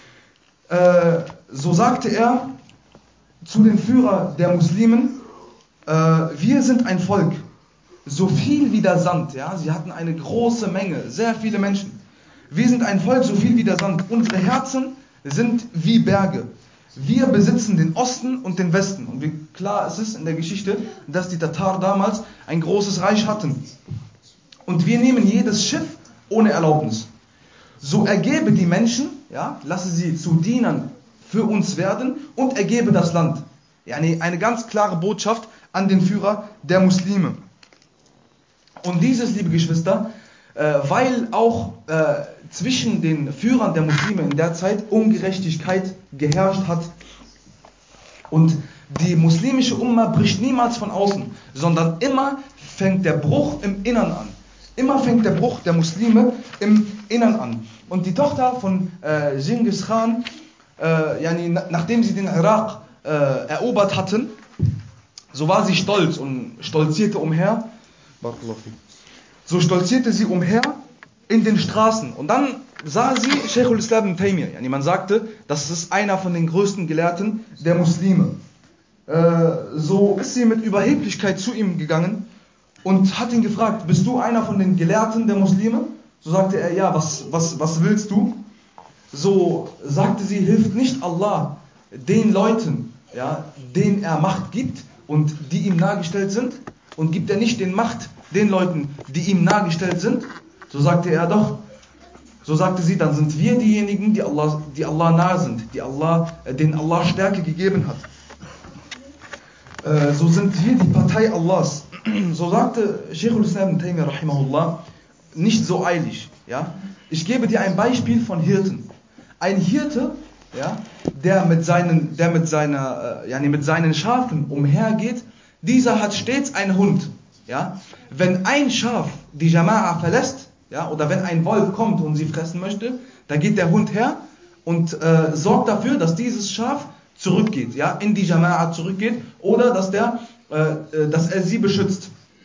Äh, so sagte er zu den Führer der Muslimen, äh, wir sind ein Volk, so viel wie der Sand. Ja? Sie hatten eine große Menge, sehr viele Menschen. Wir sind ein Volk, so viel wie der Sand. Unsere Herzen sind wie Berge. Wir besitzen den Osten und den Westen. Und wie klar es ist in der Geschichte, dass die Tatar damals ein großes Reich hatten. Und wir nehmen jedes Schiff ohne Erlaubnis. So ergebe die Menschen, ja, lasse sie zu Dienern für uns werden und ergebe das Land. Ja, eine ganz klare Botschaft an den Führer der Muslime. Und dieses, liebe Geschwister, äh, weil auch äh, zwischen den Führern der Muslime in der Zeit Ungerechtigkeit geherrscht hat. Und die muslimische Umma bricht niemals von außen, sondern immer fängt der Bruch im Innern an. Immer fängt der Bruch der Muslime im Innern an. Und die Tochter von äh, Genghis Khan, äh, yani, nachdem sie den Irak äh, erobert hatten, so war sie stolz und stolzierte umher. So stolzierte sie umher in den Straßen. Und dann sah sie Sheikh al-Islam ibn Taymiyyah. Yani man sagte, das ist einer von den größten Gelehrten der Muslime. Äh, so ist sie mit Überheblichkeit zu ihm gegangen und hat ihn gefragt, bist du einer von den Gelehrten der Muslime? So sagte er, ja, was, was, was willst du? So sagte sie, hilft nicht Allah den Leuten, ja, denen er Macht gibt und die ihm nahegestellt sind? Und gibt er nicht den Macht den Leuten, die ihm nahegestellt sind? So sagte er doch. So sagte sie, dann sind wir diejenigen, die Allah, die Allah nahe sind, die Allah, äh, denen Allah Stärke gegeben hat. Äh, so sind wir die Partei Allahs. So sagte Sheikh al-Islam Taymiyyah rahimahullah, nicht so eilig. Ja? Ich gebe dir ein Beispiel von Hirten. Ein Hirte, ja, der, mit seinen, der mit, seiner, äh, ja, mit seinen Schafen umhergeht, dieser hat stets einen Hund. Ja? Wenn ein Schaf die Jama'a verlässt, ja, oder wenn ein Wolf kommt und sie fressen möchte, dann geht der Hund her und äh, sorgt dafür, dass dieses Schaf zurückgeht, ja, in die Jama'a zurückgeht oder dass, der, äh, dass er sie beschützt.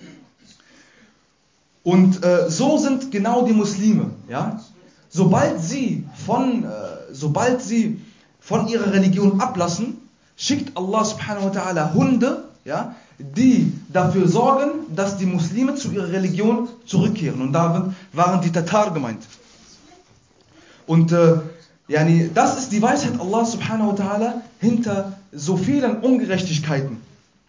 Und äh, so sind genau die Muslime, ja. Sobald sie von, äh, sobald sie von ihrer Religion ablassen, schickt Allah subhanahu wa ta'ala Hunde, ja, die dafür sorgen, dass die Muslime zu ihrer Religion zurückkehren. Und da waren die Tatar gemeint. Und äh, yani, das ist die Weisheit Allah subhanahu wa ta'ala hinter so vielen Ungerechtigkeiten.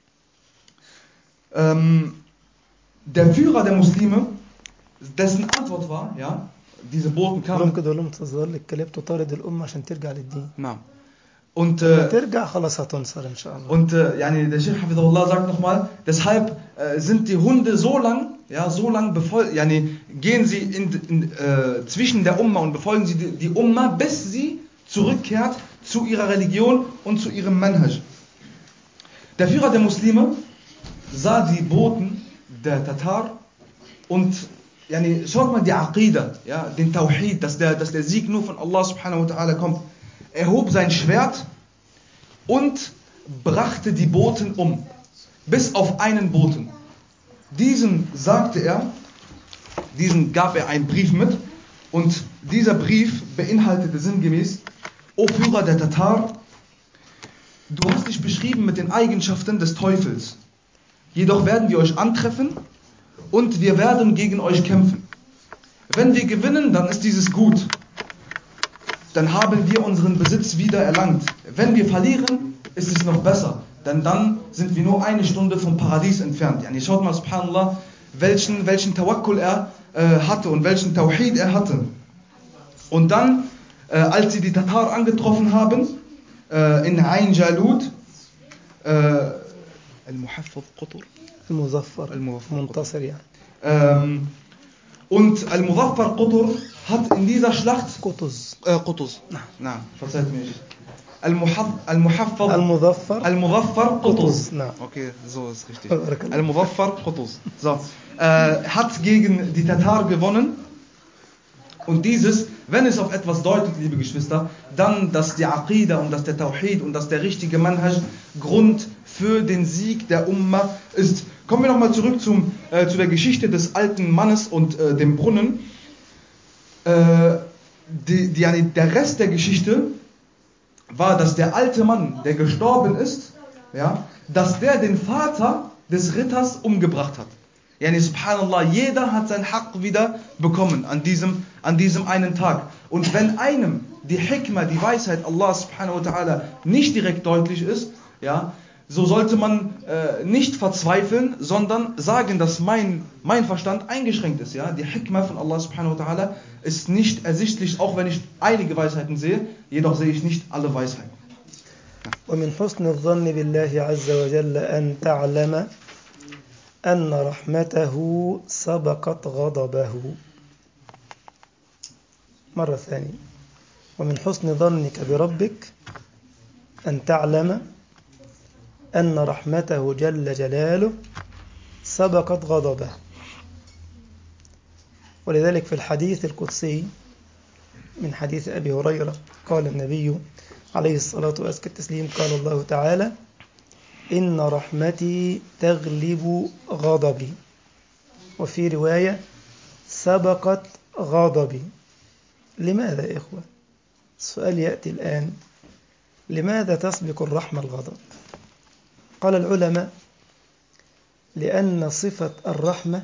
Ähm, der Führer der Muslime, dessen Antwort war, ja, diese Boten لهم kamen. كده لهم تظل الكلاب تطارد الأمة عشان ترجع للدين Na. Und لما äh, ترجع خلاص هتنصر إن شاء الله Und äh, yani, der Sheikh Hafidullah sagt nochmal, deshalb äh, sind die Hunde so lang, ja, so lang befolgen, yani, gehen sie in, in, äh, zwischen der Umma und befolgen sie die, die Umma, bis sie zurückkehrt zu ihrer Religion und zu ihrem Manhaj. Der Führer der Muslime sah die Boten der Tatar und yani, schaut mal die Aqidah, ja, den Tawhid, dass der, dass der Sieg nur von Allah subhanahu wa ta'ala kommt. Er hob sein Schwert und brachte die Boten um, bis auf einen Boten. Diesen sagte er, diesen gab er einen Brief mit und dieser Brief beinhaltete sinngemäß, O Führer der Tatar, du hast dich beschrieben mit den Eigenschaften des Teufels. Jedoch werden wir euch antreffen und wir werden gegen euch kämpfen. Wenn wir gewinnen, dann ist dieses gut. Dann haben wir unseren Besitz wieder erlangt. Wenn wir verlieren, ist es noch besser. Denn dann sind wir nur eine Stunde vom Paradies entfernt. Yani schaut mal, subhanallah, welchen, welchen Tawakkul er äh, hatte und welchen Tawhid er hatte. Und dann, äh, als sie die Tatar angetroffen haben, äh, in Ain Jalut, äh, Al-Muhaffaz Qutr, المظفر المظفر. منتصر يعني ähm, und Al-Muzaffar Qutr hat in dieser Schlacht قطز äh, Qutuz. Na, verzeiht mir. Al-Muhaff- Al-Muhaffaz المظفر Al-Muzaffar Qutuz. قطز نعم Okay, so ist richtig. بارك الله. Al-Muzaffar Qutuz. So. Äh, hat gegen die Tatar gewonnen. Und dieses, wenn es auf etwas deutet, liebe Geschwister, dann, dass die Aqidah und dass der Tawhid und dass der richtige Manhaj Grund für den Sieg der Umma ist. Kommen wir nochmal zurück zum, äh, zu der Geschichte des alten Mannes und äh, dem Brunnen. Äh, die, die, yani der Rest der Geschichte war, dass der alte Mann, der gestorben ist, ja, dass der den Vater des Ritters umgebracht hat. Yani subhanallah, jeder hat sein Haqq wieder bekommen an diesem, an diesem einen Tag. Und wenn einem die Hikmah, die Weisheit Allah subhanahu wa ta'ala nicht direkt deutlich ist, ja, so sollte man äh, nicht verzweifeln, sondern sagen, dass mein, mein Verstand eingeschränkt ist. Ja? Die Hikmah von Allah subhanahu wa ta'ala ist nicht ersichtlich, auch wenn ich einige Weisheiten sehe, jedoch sehe ich nicht alle Weisheiten. ومن حسن الظن بالله عز وجل أن تعلم أن رحمته سبقت غضبه مرة ثانية ومن حسن ظنك بربك أن تعلم أن رحمته جل جلاله سبقت غضبه ولذلك في الحديث القدسي من حديث أبي هريرة قال النبي عليه الصلاة وأزكى التسليم قال الله تعالى إن رحمتي تغلب غضبي وفي رواية سبقت غضبي لماذا يا إخوة السؤال يأتي الآن لماذا تسبق الرحمة الغضب قال العلماء لأن صفة الرحمة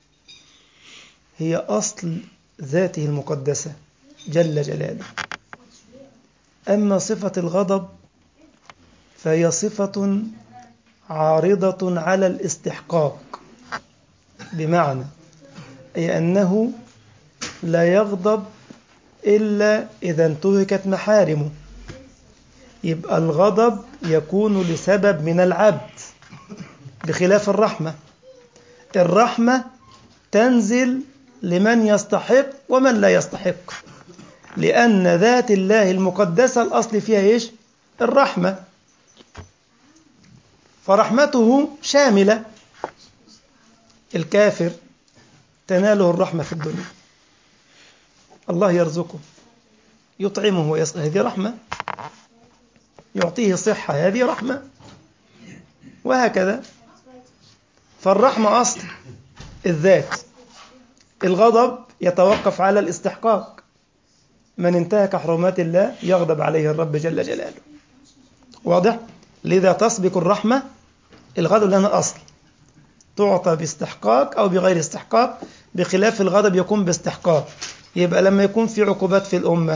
هي أصل ذاته المقدسة جل جلاله أما صفة الغضب فهي صفة عارضة على الاستحقاق بمعنى أي أنه لا يغضب إلا إذا انتهكت محارمه يبقى الغضب يكون لسبب من العبد بخلاف الرحمة الرحمة تنزل لمن يستحق ومن لا يستحق لأن ذات الله المقدسة الأصل فيها إيش؟ الرحمة فرحمته شاملة الكافر تناله الرحمة في الدنيا الله يرزقه يطعمه ويسقى هذه رحمة يعطيه صحة هذه رحمة وهكذا فالرحمة أصل الذات الغضب يتوقف على الاستحقاق من انتهك حرمات الله يغضب عليه الرب جل جلاله واضح؟ لذا تسبق الرحمة الغضب لنا أصل تعطى باستحقاق أو بغير استحقاق بخلاف الغضب يكون باستحقاق يبقى لما يكون في عقوبات في الأمة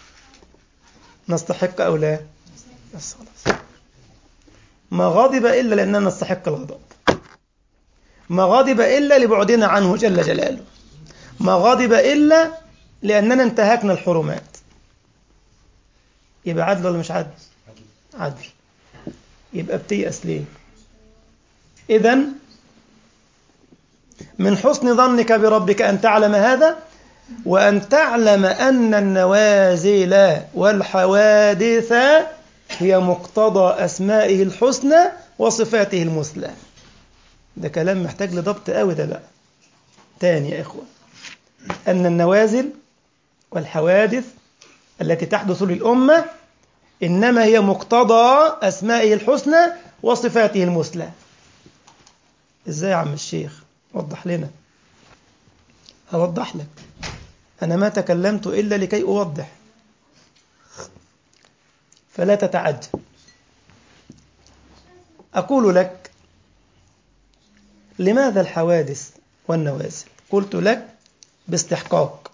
نستحق أو لا بس خلاص ما غضب إلا لأننا نستحق الغضب ما غضب إلا لبعدنا عنه جل جلاله ما غضب إلا لأننا انتهكنا الحرمات يبقى عدل ولا مش عدل عدل يبقى بتيأس ليه إذا من حسن ظنك بربك أن تعلم هذا وأن تعلم أن النوازل والحوادث هي مقتضى أسمائه الحسنى وصفاته المثلى ده كلام محتاج لضبط قوي ده بقى تاني يا إخوة أن النوازل والحوادث التي تحدث للأمة إنما هي مقتضى أسمائه الحسنى وصفاته المثلى إزاي يا عم الشيخ وضح لنا أوضح لك أنا ما تكلمت إلا لكي أوضح فلا تتعجب أقول لك لماذا الحوادث والنوازل قلت لك باستحقاق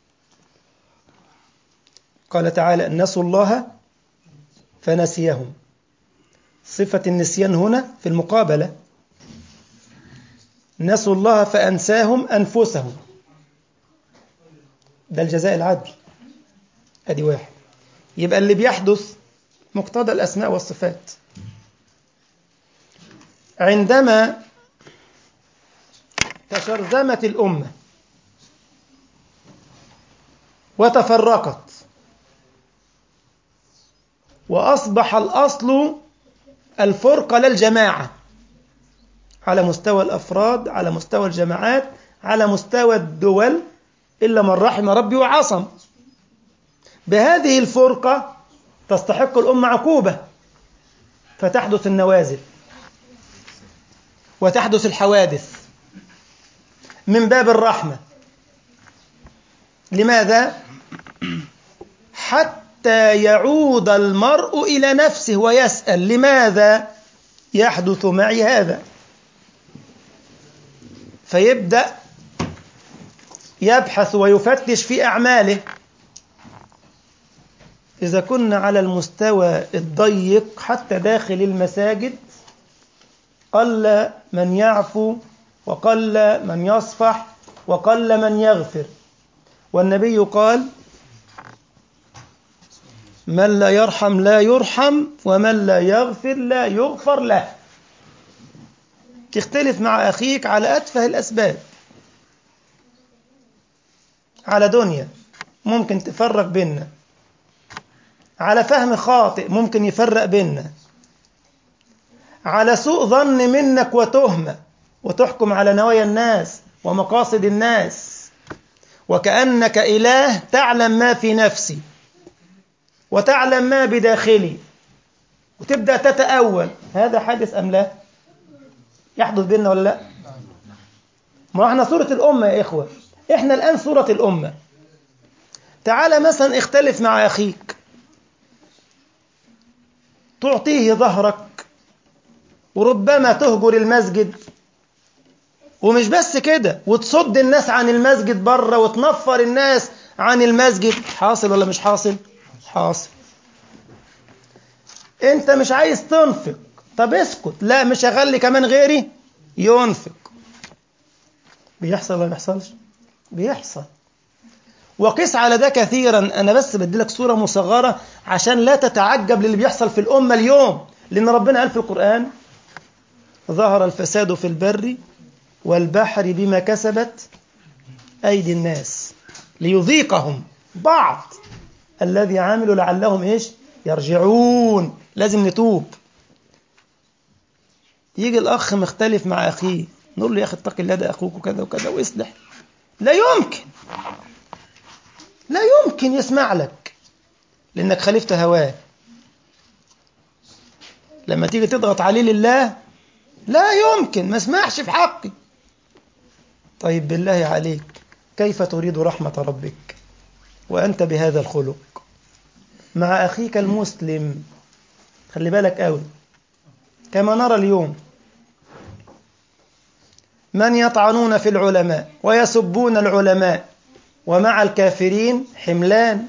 قال تعالى نسوا الله فنسيهم صفة النسيان هنا في المقابلة نسوا الله فأنساهم أنفسهم ده الجزاء العدل أدي واحد يبقى اللي بيحدث مقتضى الأسماء والصفات عندما تشرذمت الأمة وتفرقت وأصبح الأصل الفرقة للجماعة على مستوى الأفراد على مستوى الجماعات على مستوى الدول إلا من رحم ربي وعصم بهذه الفرقة تستحق الأمة عقوبة فتحدث النوازل وتحدث الحوادث من باب الرحمة لماذا؟ حتى يعود المرء إلى نفسه ويسأل لماذا يحدث معي هذا فيبدأ يبحث ويفتش في أعماله إذا كنا على المستوى الضيق حتى داخل المساجد قل من يعفو وقل من يصفح وقل من يغفر والنبي قال من لا يرحم لا يرحم ومن لا يغفر لا يغفر له تختلف مع أخيك على أتفه الأسباب على دنيا ممكن تفرق بيننا على فهم خاطئ ممكن يفرق بيننا على سوء ظن منك وتهمة وتحكم على نوايا الناس ومقاصد الناس وكأنك إله تعلم ما في نفسي وتعلم ما بداخلي وتبدأ تتأول هذا حادث أم لا يحدث بيننا ولا لا ما احنا صورة الأمة يا إخوة احنا الآن صورة الأمة تعال مثلا اختلف مع أخيك تعطيه ظهرك وربما تهجر المسجد ومش بس كده وتصد الناس عن المسجد بره وتنفر الناس عن المسجد حاصل ولا مش حاصل حاصل انت مش عايز تنفق طب اسكت لا مش هخلي كمان غيري ينفق بيحصل ولا ما بيحصلش بيحصل وقس على ده كثيرا انا بس بدي لك صوره مصغره عشان لا تتعجب للي بيحصل في الامه اليوم لان ربنا قال في القران ظهر الفساد في البر والبحر بما كسبت ايدي الناس ليذيقهم بعض الذي عملوا لعلهم ايش يرجعون لازم نتوب يجي الاخ مختلف مع اخيه نقول له يا اخي اتق الله ده اخوك وكذا وكذا واصلح لا يمكن لا يمكن يسمع لك لأنك خالفت هواه لما تيجي تضغط عليه لله لا يمكن ما اسمحش في حقي طيب بالله عليك كيف تريد رحمة ربك وأنت بهذا الخلق مع أخيك المسلم خلي بالك قوي كما نرى اليوم من يطعنون في العلماء ويسبون العلماء ومع الكافرين حملان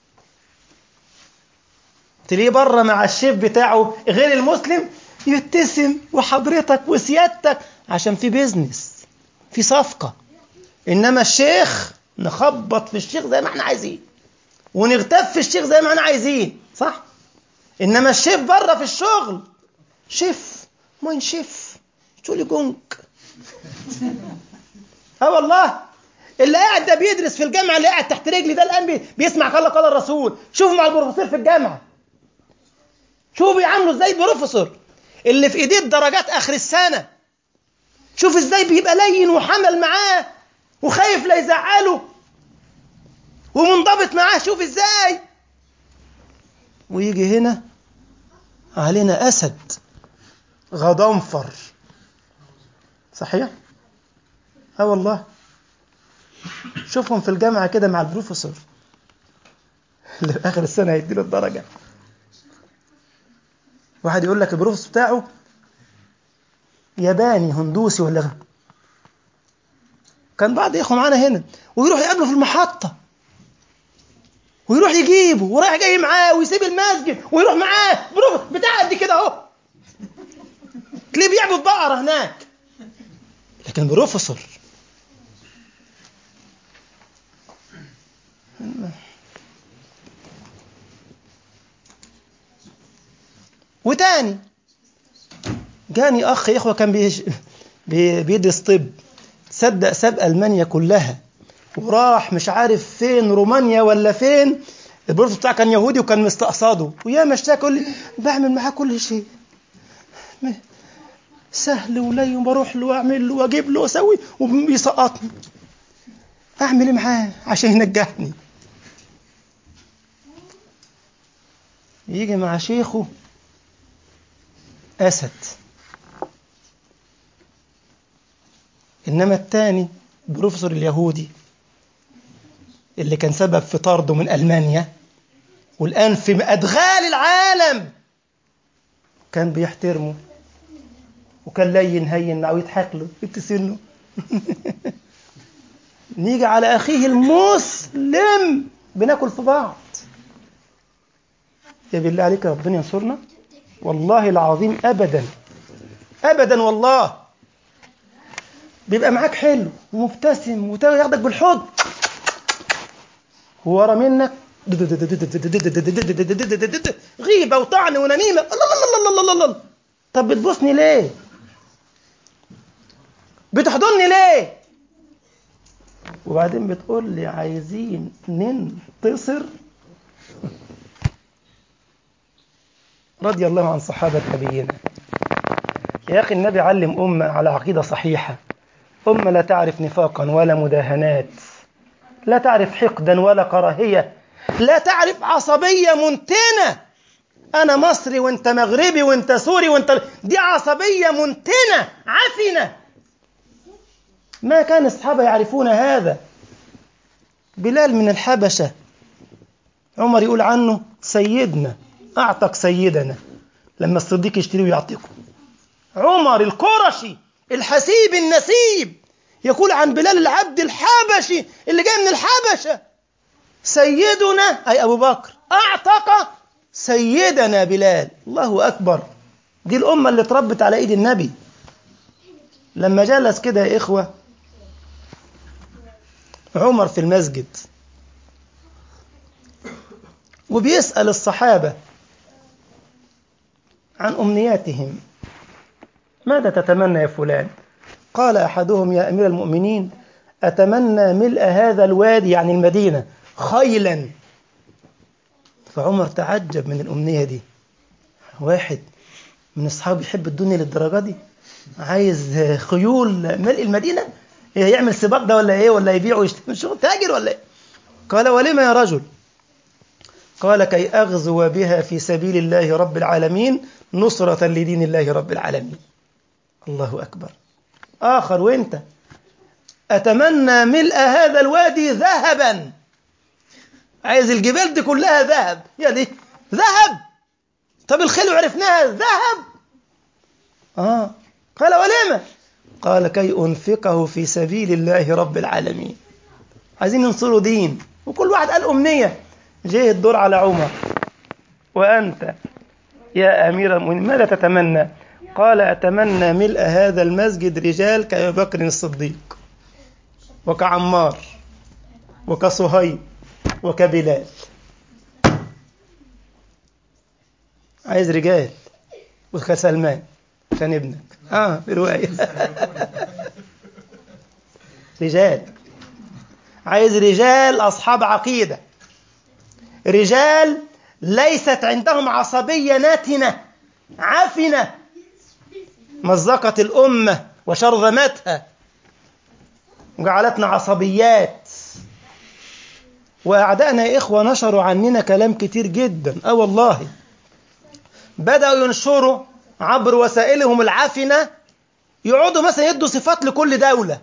تلاقيه بره مع الشيف بتاعه غير المسلم يبتسم وحضرتك وسيادتك عشان في بيزنس في صفقة إنما الشيخ نخبط في الشيخ زي ما احنا عايزين ونغتف في الشيخ زي ما احنا عايزين صح إنما الشيف بره في الشغل شيف مين شيف تقولي جونك اه والله اللي قاعد ده بيدرس في الجامعه اللي قاعد تحت رجلي ده الان بيسمع قال قال الرسول شوفوا مع البروفيسور في الجامعه شوفوا بيعاملوا ازاي البروفيسور اللي في ايديه الدرجات اخر السنه شوف ازاي بيبقى لين وحمل معاه وخايف لا يزعله ومنضبط معاه شوف ازاي ويجي هنا علينا اسد غضنفر صحيح اه والله شوفهم في الجامعه كده مع البروفيسور اللي في اخر السنه هيديله الدرجه واحد يقول لك البروفيسور بتاعه ياباني هندوسي ولا كان بعض اخوه معانا هنا ويروح يقابله في المحطه ويروح يجيبه ورايح جاي معاه ويسيب المسجد ويروح معاه بروف بتاع قد كده اهو تلاقيه بيعبد بقره هناك لكن بروفيسور وتاني جاني اخ يا اخوه كان بيش بي بيدرس طب صدق ساب المانيا كلها وراح مش عارف فين رومانيا ولا فين البروف بتاعه كان يهودي وكان مستقصده ويا مشتاق يقول لي بعمل معاه كل شيء سهل ولين بروح له واعمل له واجيب له واسوي وبيسقطني اعمل ايه معاه عشان ينجحني يجي مع شيخه اسد انما الثاني بروفيسور اليهودي اللي كان سبب في طرده من المانيا والان في ادغال العالم كان بيحترمه وكان لين هين معه يضحك له يبتسم له نيجي على اخيه المسلم بناكل في بعض يا بالله عليك ربنا ينصرنا والله العظيم ابدا ابدا والله بيبقى معاك حلو ومبتسم وياخدك بالحضن ورا منك غيبة وطعن ونميمة الله الله الله الله الله الله طب بتبوسني ليه؟ بتحضني ليه؟ وبعدين بتقول لي عايزين ننتصر رضي الله عن صحابة نبينا يا أخي النبي علم أمة على عقيدة صحيحة أمة لا تعرف نفاقا ولا مداهنات لا تعرف حقدا ولا كراهية لا تعرف عصبية منتنة أنا مصري وأنت مغربي وأنت سوري وأنت دي عصبية منتنة عفنة ما كان الصحابة يعرفون هذا بلال من الحبشة عمر يقول عنه سيدنا أعتق سيدنا لما الصديق يشتريه ويعتقه عمر القرشي الحسيب النسيب يقول عن بلال العبد الحبشي اللي جاي من الحبشة سيدنا أي أبو بكر أعتق سيدنا بلال الله أكبر دي الأمة اللي اتربت على إيد النبي لما جلس كده يا إخوة عمر في المسجد وبيسأل الصحابة عن أمنياتهم ماذا تتمنى يا فلان قال أحدهم يا أمير المؤمنين أتمنى ملء هذا الوادي يعني المدينة خيلا فعمر تعجب من الأمنية دي واحد من أصحابه يحب الدنيا للدرجة دي عايز خيول ملء المدينة يعمل سباق ده ولا ايه ولا يبيع ويشتري شغل تاجر ولا ايه قال ولما يا رجل قال كي أغزو بها في سبيل الله رب العالمين نصرة لدين الله رب العالمين الله أكبر آخر وإنت أتمنى ملء هذا الوادي ذهبا عايز الجبال دي كلها ذهب يا دي ذهب طب الخيل عرفناها ذهب آه قال ولما قال كي أنفقه في سبيل الله رب العالمين عايزين ينصروا دين وكل واحد قال أمنية جه الدور على عمر وأنت يا أمير المؤمنين ماذا تتمنى قال أتمنى ملء هذا المسجد رجال كأبي بكر الصديق وكعمار وكصهيب وكبلال عايز رجال وكسلمان كان ابنك اه برواية رجال عايز رجال أصحاب عقيدة رجال ليست عندهم عصبية ناتنة عفنة مزقت الأمة وشرذمتها وجعلتنا عصبيات وأعدائنا يا إخوة نشروا عننا كلام كتير جدا أه والله بدأوا ينشروا عبر وسائلهم العفنة يقعدوا مثلا يدوا صفات لكل دولة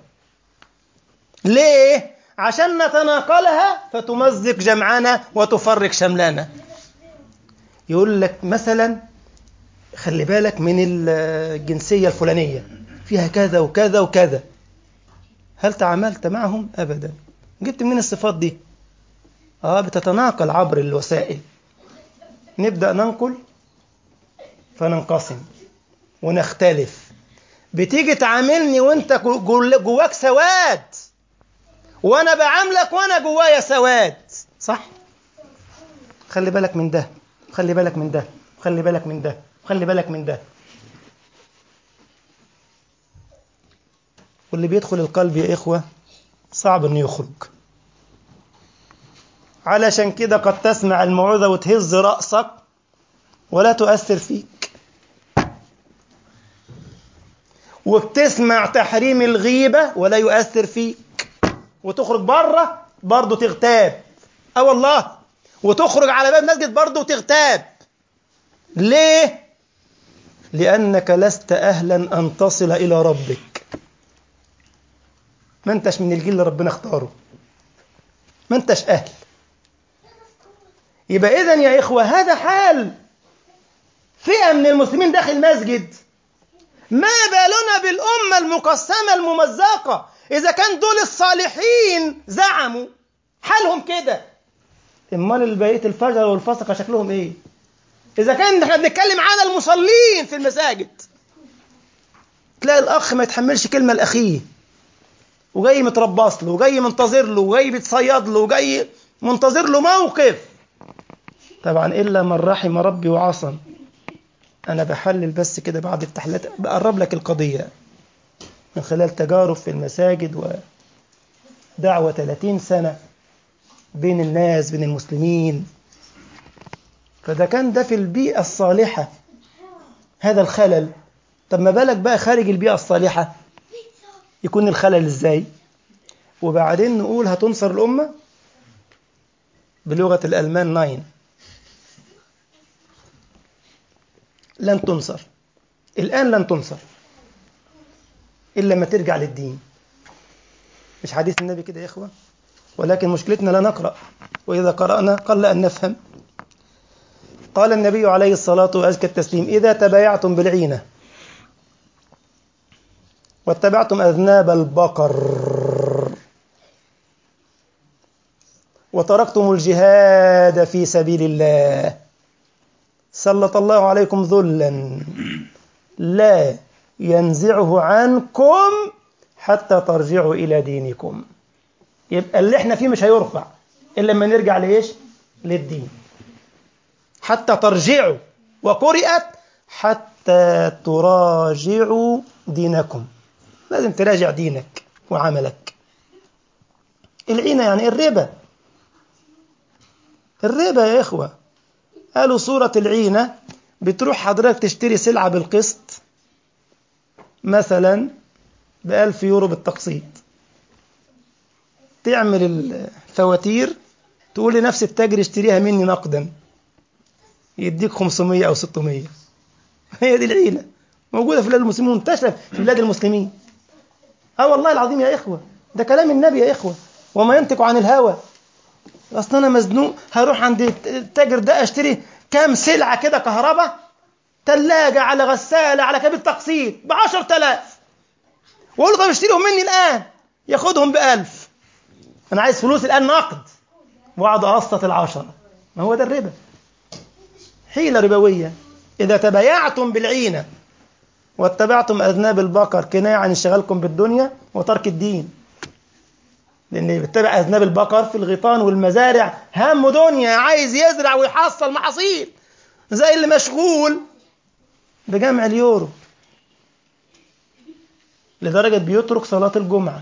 ليه؟ عشان نتناقلها فتمزق جمعنا وتفرق شملنا يقول لك مثلا خلي بالك من الجنسية الفلانية فيها كذا وكذا وكذا هل تعاملت معهم؟ أبدا جبت منين الصفات دي؟ آه بتتناقل عبر الوسائل نبدأ ننقل فننقسم ونختلف بتيجي تعاملني وانت جواك سواد وانا بعاملك وانا جوايا سواد صح خلي بالك من ده خلي بالك من ده خلي بالك من ده خلي بالك من ده واللي بيدخل القلب يا إخوة صعب إنه يخرج علشان كده قد تسمع الموعظة وتهز رأسك ولا تؤثر فيك وبتسمع تحريم الغيبة ولا يؤثر فيك وتخرج بره برضه تغتاب اه والله وتخرج على باب المسجد برضه تغتاب ليه لانك لست اهلا ان تصل الى ربك ما انتش من الجيل اللي ربنا اختاره ما انتش اهل يبقى اذا يا اخوه هذا حال فئه من المسلمين داخل المسجد ما بالنا بالامه المقسمه الممزقه إذا كان دول الصالحين زعموا حالهم كده امال البقيه الفجر والفسقه شكلهم ايه اذا كان احنا بنتكلم على المصلين في المساجد تلاقي الاخ ما يتحملش كلمه لاخيه وجاي متربص له وجاي منتظر له وجاي بيتصيد له وجاي منتظر له موقف طبعا الا من رحم ربي وعصم انا بحلل بس كده بعد التحليلات بقرب لك القضيه من خلال تجارب في المساجد ودعوة 30 سنة بين الناس بين المسلمين فده كان ده في البيئة الصالحة هذا الخلل طب ما بالك بقى خارج البيئة الصالحة يكون الخلل ازاي وبعدين نقول هتنصر الأمة بلغة الألمان ناين لن تنصر الآن لن تنصر إلا ما ترجع للدين مش حديث النبي كده يا إخوة ولكن مشكلتنا لا نقرأ وإذا قرأنا قل أن نفهم قال النبي عليه الصلاة وأزكى التسليم إذا تبايعتم بالعينة واتبعتم أذناب البقر وتركتم الجهاد في سبيل الله سلط الله عليكم ذلا لا ينزعه عنكم حتى ترجعوا إلى دينكم يبقى اللي احنا فيه مش هيرفع إلا لما نرجع لإيش للدين حتى ترجعوا وقرئت حتى تراجعوا دينكم لازم تراجع دينك وعملك العينة يعني الربا الربا يا إخوة قالوا صورة العينة بتروح حضرتك تشتري سلعة بالقسط مثلا بألف يورو بالتقسيط تعمل الفواتير تقول لنفس التاجر اشتريها مني نقدا يديك 500 أو 600 هي دي العيلة موجودة في بلاد المسلمين منتشرة في بلاد المسلمين اه والله العظيم يا إخوة ده كلام النبي يا إخوة وما ينطق عن الهوى أصلا أنا مزنوق هروح عند التاجر ده أشتري كام سلعة كده كهرباء ثلاجة على غسالة على كابل تقسيط ب 10000 وأقول له طب اشتريهم مني الآن ياخدهم بألف أنا عايز فلوس الآن نقد وأقعد أقسط العشرة ما هو ده الربا حيلة ربوية إذا تبايعتم بالعينة واتبعتم أذناب البقر كناية عن انشغالكم بالدنيا وترك الدين لأن اللي بيتبع أذناب البقر في الغيطان والمزارع همه دنيا عايز يزرع ويحصل محاصيل زي اللي مشغول بجمع اليورو لدرجة بيترك صلاة الجمعة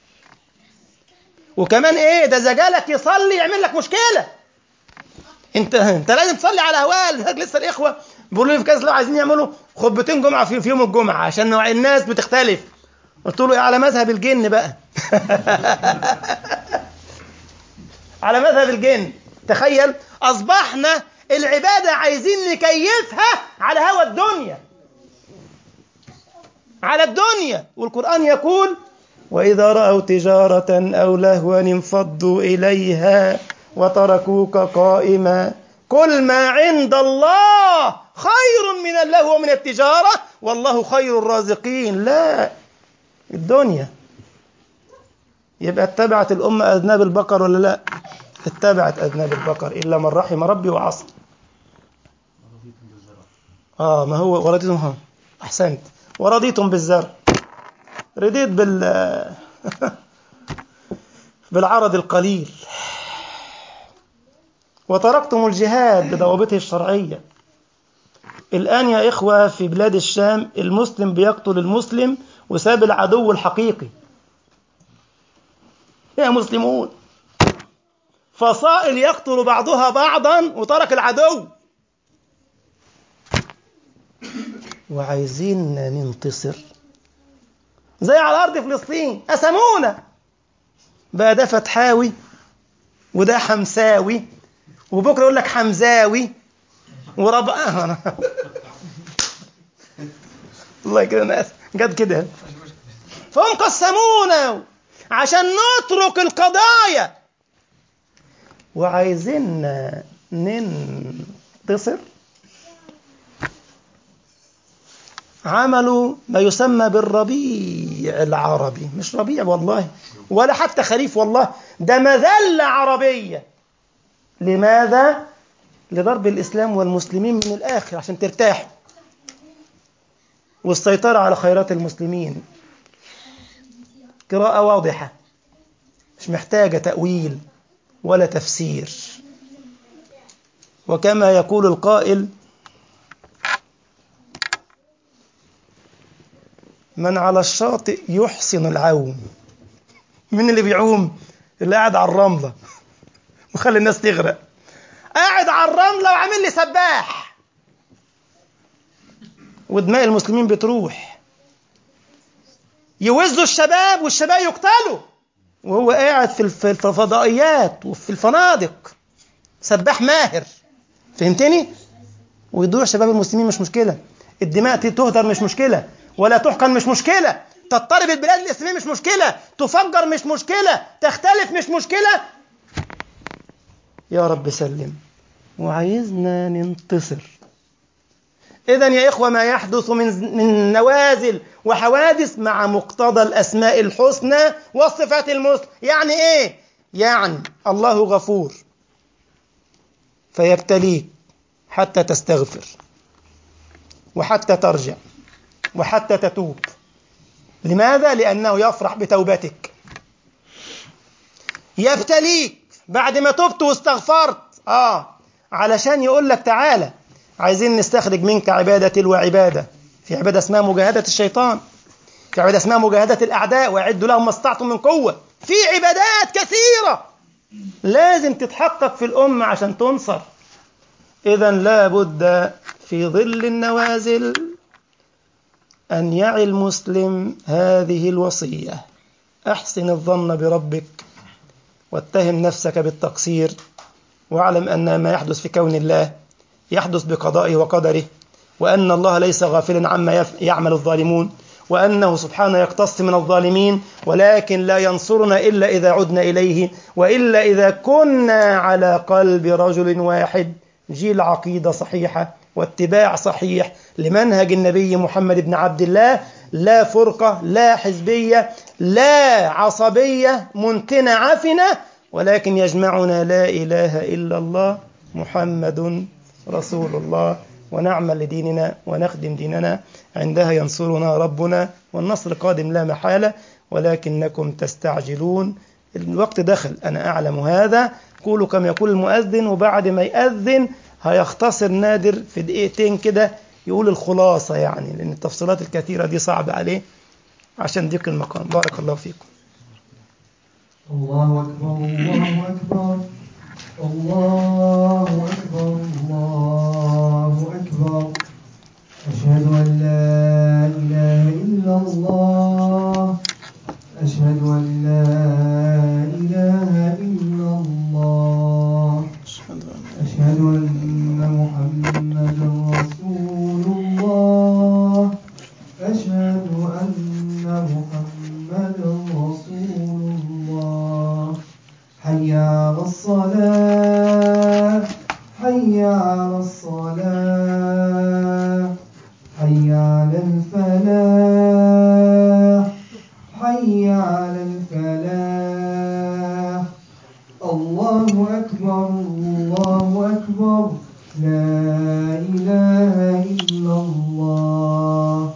وكمان ايه ده اذا جالك يصلي يعمل لك مشكله انت انت لازم تصلي على هواه لسه الاخوه بيقولوا لي في كاس لو عايزين يعملوا خطبتين جمعه في, في يوم الجمعه عشان نوع الناس بتختلف قلت له على مذهب الجن بقى على مذهب الجن تخيل اصبحنا العباده عايزين نكيفها على هوى الدنيا على الدنيا والقران يقول وإذا رأوا تجارة أو لهوا انفضوا إليها وتركوك قائما قل ما عند الله خير من اللهو ومن التجارة والله خير الرازقين لا الدنيا يبقى اتبعت الأمة أذناب البقر ولا لا اتبعت أذناب البقر إلا من رحم ربي وعصى آه ما هو ورضيتم ها أحسنت ورضيتم بالزرع رضيت بال بالعرض القليل وتركتم الجهاد بضوابطه الشرعية الآن يا إخوة في بلاد الشام المسلم بيقتل المسلم وساب العدو الحقيقي يا مسلمون فصائل يقتل بعضها بعضا وترك العدو وعايزين ننتصر زي على أرض فلسطين قسمونا بقى ده فتحاوي وده حمساوي وبكرة يقول لك حمزاوي ورب الله كده ناس جد كده فهم قسمونا عشان نترك القضايا وعايزين ننتصر عملوا ما يسمى بالربيع العربي مش ربيع والله ولا حتى خريف والله ده مذلة عربية لماذا؟ لضرب الإسلام والمسلمين من الآخر عشان ترتاحوا والسيطرة على خيرات المسلمين قراءة واضحة مش محتاجة تأويل ولا تفسير وكما يقول القائل من على الشاطئ يحسن العوم من اللي بيعوم اللي قاعد على الرملة وخلي الناس تغرق قاعد على الرملة وعامل لي سباح ودماء المسلمين بتروح يوزوا الشباب والشباب يقتلوا وهو قاعد في الفضائيات وفي الفنادق سباح ماهر فهمتني ويضيع شباب المسلمين مش مشكلة الدماء تهدر مش مشكلة ولا تحقن مش مشكلة تضطرب البلاد الإسلامية مش مشكلة تفجر مش مشكلة تختلف مش مشكلة يا رب سلم وعايزنا ننتصر إذا يا إخوة ما يحدث من من نوازل وحوادث مع مقتضى الأسماء الحسنى والصفات المثلى يعني إيه؟ يعني الله غفور فيبتليك حتى تستغفر وحتى ترجع وحتى تتوب لماذا؟ لأنه يفرح بتوبتك يبتليك بعد ما تبت واستغفرت آه علشان يقول لك تعالى عايزين نستخرج منك عبادة تلو عبادة في عبادة اسمها مجاهدة الشيطان في عبادة اسمها مجاهدة الأعداء وأعدوا لهم ما استطعتم من قوة في عبادات كثيرة لازم تتحقق في الأمة عشان تنصر إذا لا بد في ظل النوازل أن يعي المسلم هذه الوصية أحسن الظن بربك واتهم نفسك بالتقصير واعلم أن ما يحدث في كون الله يحدث بقضائه وقدره وأن الله ليس غافلا عما يعمل الظالمون وأنه سبحانه يقتص من الظالمين ولكن لا ينصرنا إلا إذا عدنا إليه وإلا إذا كنا على قلب رجل واحد جيل عقيدة صحيحة واتباع صحيح لمنهج النبي محمد بن عبد الله لا فرقة لا حزبية لا عصبية منتنة عفنة ولكن يجمعنا لا إله إلا الله محمد رسول الله ونعمل لديننا ونخدم ديننا عندها ينصرنا ربنا والنصر قادم لا محالة ولكنكم تستعجلون الوقت دخل أنا أعلم هذا قولوا كما يقول المؤذن وبعد ما يأذن هيختصر نادر في دقيقتين كده يقول الخلاصة يعني لأن التفصيلات الكثيرة دي صعبة عليه عشان ضيق المقام بارك الله فيكم الله أكبر الله أكبر الله أكبر الله أكبر أشهد أن لا إله إلا الله أشهد أن لا إله إلا الله أشهد أن محمدا رسول الله أشهد أن محمدا رسول الله حي على الصلاة حي على الصلاة حي على الفلاح حي على الفلاح الله أكبر الله أكبر لا إله إلا الله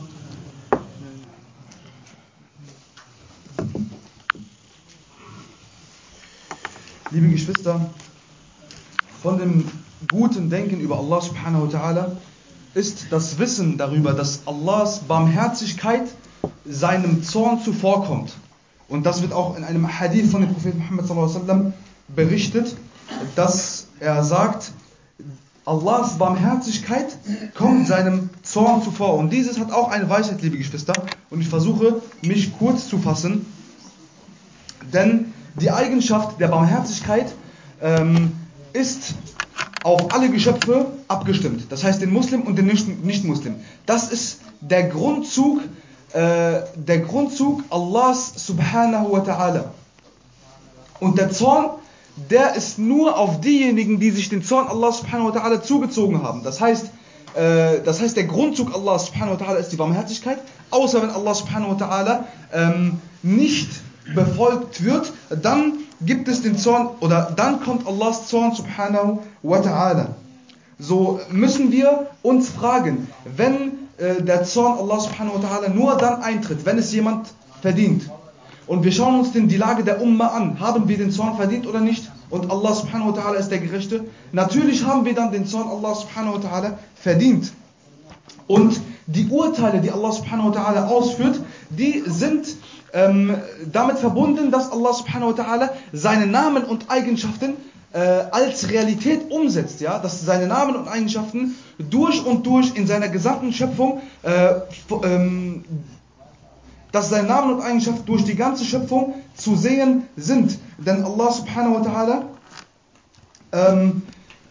Liebe Geschwister, von dem guten Denken über Allah subhanahu wa ta'ala ist das Wissen darüber, dass Allahs Barmherzigkeit seinem Zorn zuvorkommt. Und das wird auch in einem Hadith von dem Propheten Muhammad sallallahu alaihi wasallam berichtet, dass er sagt, Allahs Barmherzigkeit kommt seinem Zorn zuvor. Und dieses hat auch eine Weisheit, liebe Geschwister. Und ich versuche, mich kurz zu fassen. Denn die Eigenschaft der Barmherzigkeit ähm, ist auf alle Geschöpfe abgestimmt. Das heißt den Muslim und den Nicht-Muslim. Das ist der Grundzug, äh, der Grundzug Allahs subhanahu wa ta'ala. Und der Zorn, der ist nur auf diejenigen, die sich den Zorn Allah subhanahu wa ta'ala zugezogen haben. Das heißt, äh, das heißt, der Grundzug Allah subhanahu wa ta'ala ist die Barmherzigkeit, außer wenn Allah subhanahu wa ta'ala ähm, nicht befolgt wird, dann gibt es den Zorn oder dann kommt Allahs Zorn subhanahu wa ta'ala. So müssen wir uns fragen, wenn äh, der Zorn Allah subhanahu wa ta'ala nur dann eintritt, wenn es jemand verdient. Und wir schauen uns denn die Lage der Umma an. Haben wir den Zorn verdient oder nicht? Und Allah subhanahu wa ta'ala ist der Gerechte. Natürlich haben wir dann den Zorn Allah subhanahu wa ta'ala verdient. Und die Urteile, die Allah subhanahu wa ta'ala ausführt, die sind ähm, damit verbunden, dass Allah subhanahu wa ta'ala seine Namen und Eigenschaften äh, als Realität umsetzt, ja, dass seine Namen und Eigenschaften durch und durch in seiner gesamten Schöpfung, äh, ähm, dass seine Namen und Eigenschaften durch die ganze Schöpfung zu sehen sind. Denn Allah subhanahu wa ta'ala ähm,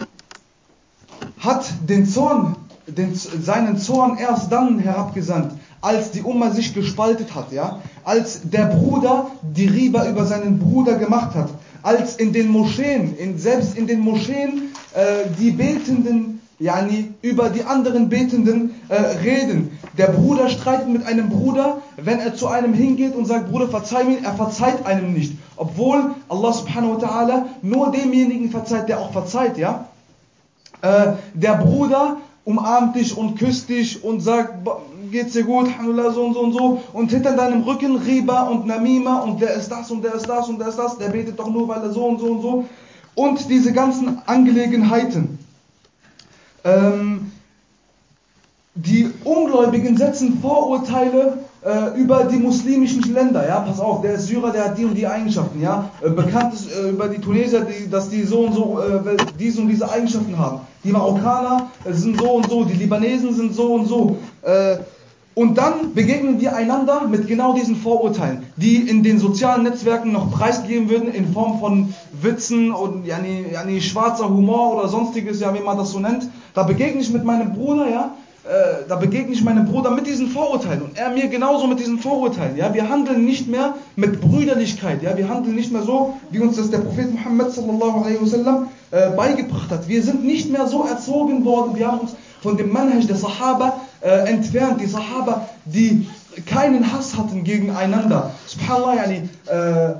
hat den Zorn, den, seinen Zorn erst dann herabgesandt, als die Umma sich gespaltet hat, ja, als der Bruder die Riba über seinen Bruder gemacht hat, als in den Moscheen, in, selbst in den Moscheen äh, die Betenden yani, über die anderen Betenden äh, reden. Der Bruder streitet mit einem Bruder, wenn er zu einem hingeht und sagt, Bruder, verzeih mir, er verzeiht einem nicht. Obwohl Allah subhanahu wa ta'ala nur demjenigen verzeiht, der auch verzeiht, ja. Äh, der Bruder umarmt dich und küsst dich und sagt, geht's dir gut, Alhamdulillah, so und so und so. Und hinter deinem Rücken Riba und Namima und der ist das und der ist das und der ist das, der betet doch nur, weil er so und so und so. Und diese ganzen Angelegenheiten. Ähm, die Ungläubigen setzen Vorurteile äh, über die muslimischen Länder. Ja, pass auf, der ist Syrer, der hat die und die Eigenschaften. Ja, äh, bekannt ist äh, über die Tunesier, die, dass die so und so äh, diese und diese Eigenschaften haben. Die Marokkaner äh, sind so und so, die Libanesen sind so und so. Äh, Und dann begegnen wir einander mit genau diesen Vorurteilen, die in den sozialen Netzwerken noch preisgegeben würden in Form von Witzen und yani, yani schwarzer Humor oder sonstiges, ja, wie man das so nennt. Da begegne ich mit meinem Bruder, ja, äh, da begegne ich meinem Bruder mit diesen Vorurteilen und er mir genauso mit diesen Vorurteilen. Ja, wir handeln nicht mehr mit Brüderlichkeit. Ja, wir handeln nicht mehr so, wie uns das der Prophet Muhammad sallallahu alaihi wasallam äh, beigebracht hat. Wir sind nicht mehr so erzogen worden. Wir haben uns von dem Manhaj der Sahaba äh, entfernt. Die Sahaba, die keinen Hass hatten gegeneinander. Subhanallah, yani, äh,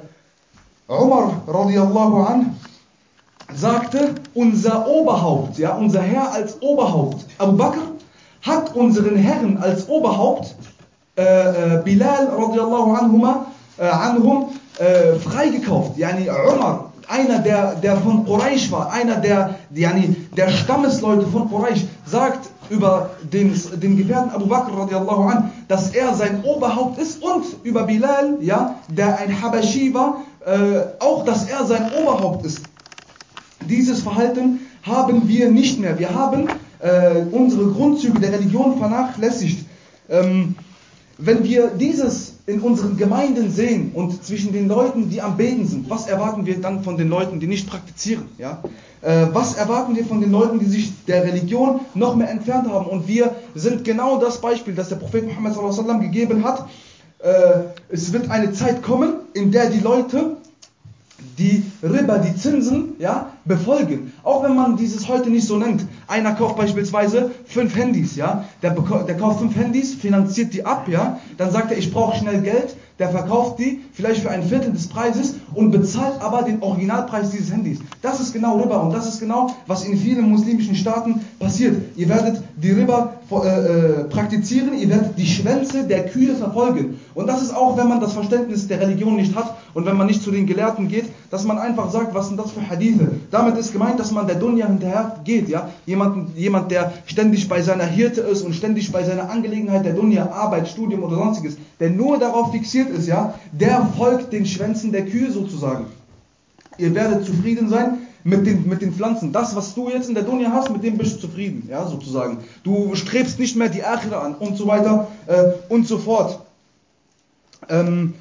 Umar radiallahu an sagte, unser Oberhaupt, ja, unser Herr als Oberhaupt, Abu Bakr, hat unseren Herrn als Oberhaupt, äh, äh, Bilal radiallahu anhuma, äh, anhum, äh, freigekauft. Yani Umar, einer der, der von Quraysh war, einer der, yani, der Stammesleute von Quraysh, sagt über den, den Gefährten Abu Bakr radiallahu an, dass er sein Oberhaupt ist und über Bilal, ja, der ein Habashi war, äh, auch, dass er sein Oberhaupt ist. Dieses Verhalten haben wir nicht mehr. Wir haben äh, unsere Grundzüge der Religion vernachlässigt. Ähm, wenn wir dieses in unseren Gemeinden sehen und zwischen den Leuten, die am Beten sind, was erwarten wir dann von den Leuten, die nicht praktizieren? Ja? Äh, was erwarten wir von den Leuten, die sich der Religion noch mehr entfernt haben? Und wir sind genau das Beispiel, das der Prophet Muhammad sallam, gegeben hat. Äh, es wird eine Zeit kommen, in der die Leute die Riba, die Zinsen, ja, befolgen. Auch wenn man dieses heute nicht so nennt. Einer kauft beispielsweise fünf Handys, ja, der, der kauft fünf Handys, finanziert die ab, ja, dann sagt er, ich brauche schnell Geld, der verkauft die vielleicht für ein Viertel des Preises und bezahlt aber den Originalpreis dieses Handys. Das ist genau Riba und das ist genau, was in vielen muslimischen Staaten passiert. Ihr werdet die Riba äh, äh, praktizieren, ihr werdet die Schwänze der Kühe verfolgen. Und das ist auch, wenn man das Verständnis der Religion nicht hat und wenn man nicht zu den Gelehrten geht, dass man einfach sagt, was sind das für Hadithe. Damit ist gemeint, dass man der Dunya hinterher geht. Ja? Jemand, jemand, der ständig bei seiner Hirte ist und ständig bei seiner Angelegenheit der Dunya, Arbeit, Studium oder sonstiges, der nur darauf fixiert ist, ja, der folgt den Schwänzen der Kühe sozusagen. Ihr werdet zufrieden sein mit den, mit den Pflanzen. Das, was du jetzt in der Dunya hast, mit dem bist du zufrieden, ja, sozusagen. Du strebst nicht mehr die Akhira an und so weiter äh, und so fort. Ähm,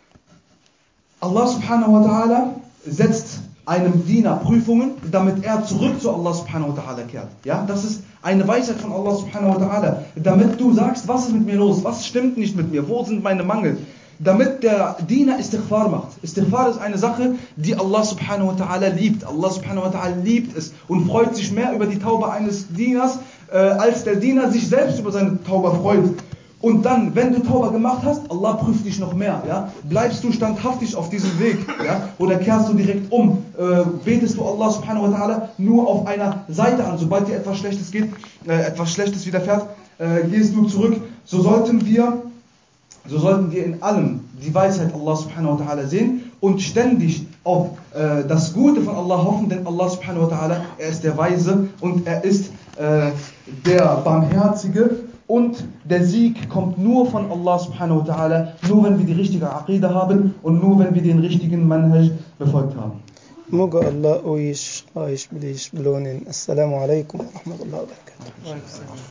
Allah subhanahu wa ta'ala setzt einem Diener Prüfungen, damit er zurück zu Allah subhanahu wa ta'ala kehrt. Ja, das ist eine Weisheit von Allah subhanahu wa ta'ala. Damit du sagst, was ist mit mir los? Was stimmt nicht mit mir? Wo sind meine Mangel? Damit der Diener Istighfar macht. Istighfar ist eine Sache, die Allah subhanahu wa ta'ala liebt. Allah subhanahu wa ta'ala liebt es und freut sich mehr über die Taube eines Dieners, äh, als der Diener sich selbst über seine Taube freut. Und dann, wenn du Tauber gemacht hast, Allah prüft dich noch mehr. Ja? Bleibst du standhaftig auf diesem Weg? Ja? Oder kehrst du direkt um? Äh, betest du Allah subhanahu wa ta'ala nur auf einer Seite an? Sobald dir etwas Schlechtes geht, äh, etwas Schlechtes widerfährt, äh, gehst du zurück. So sollten wir, so sollten wir in allem die Weisheit Allah subhanahu wa ta'ala sehen und ständig auf äh, das Gute von Allah hoffen, denn Allah subhanahu wa ta'ala, er ist der Weise und er ist äh, der Barmherzige und der Sieg kommt nur von Allah subhanahu wa ta'ala, nur wenn wir die richtige Aqidah haben und nur wenn wir den richtigen Manhaj befolgt haben. Möge Allah euch, euch belohnen. Assalamu alaikum wa rahmatullahi wa barakatuh.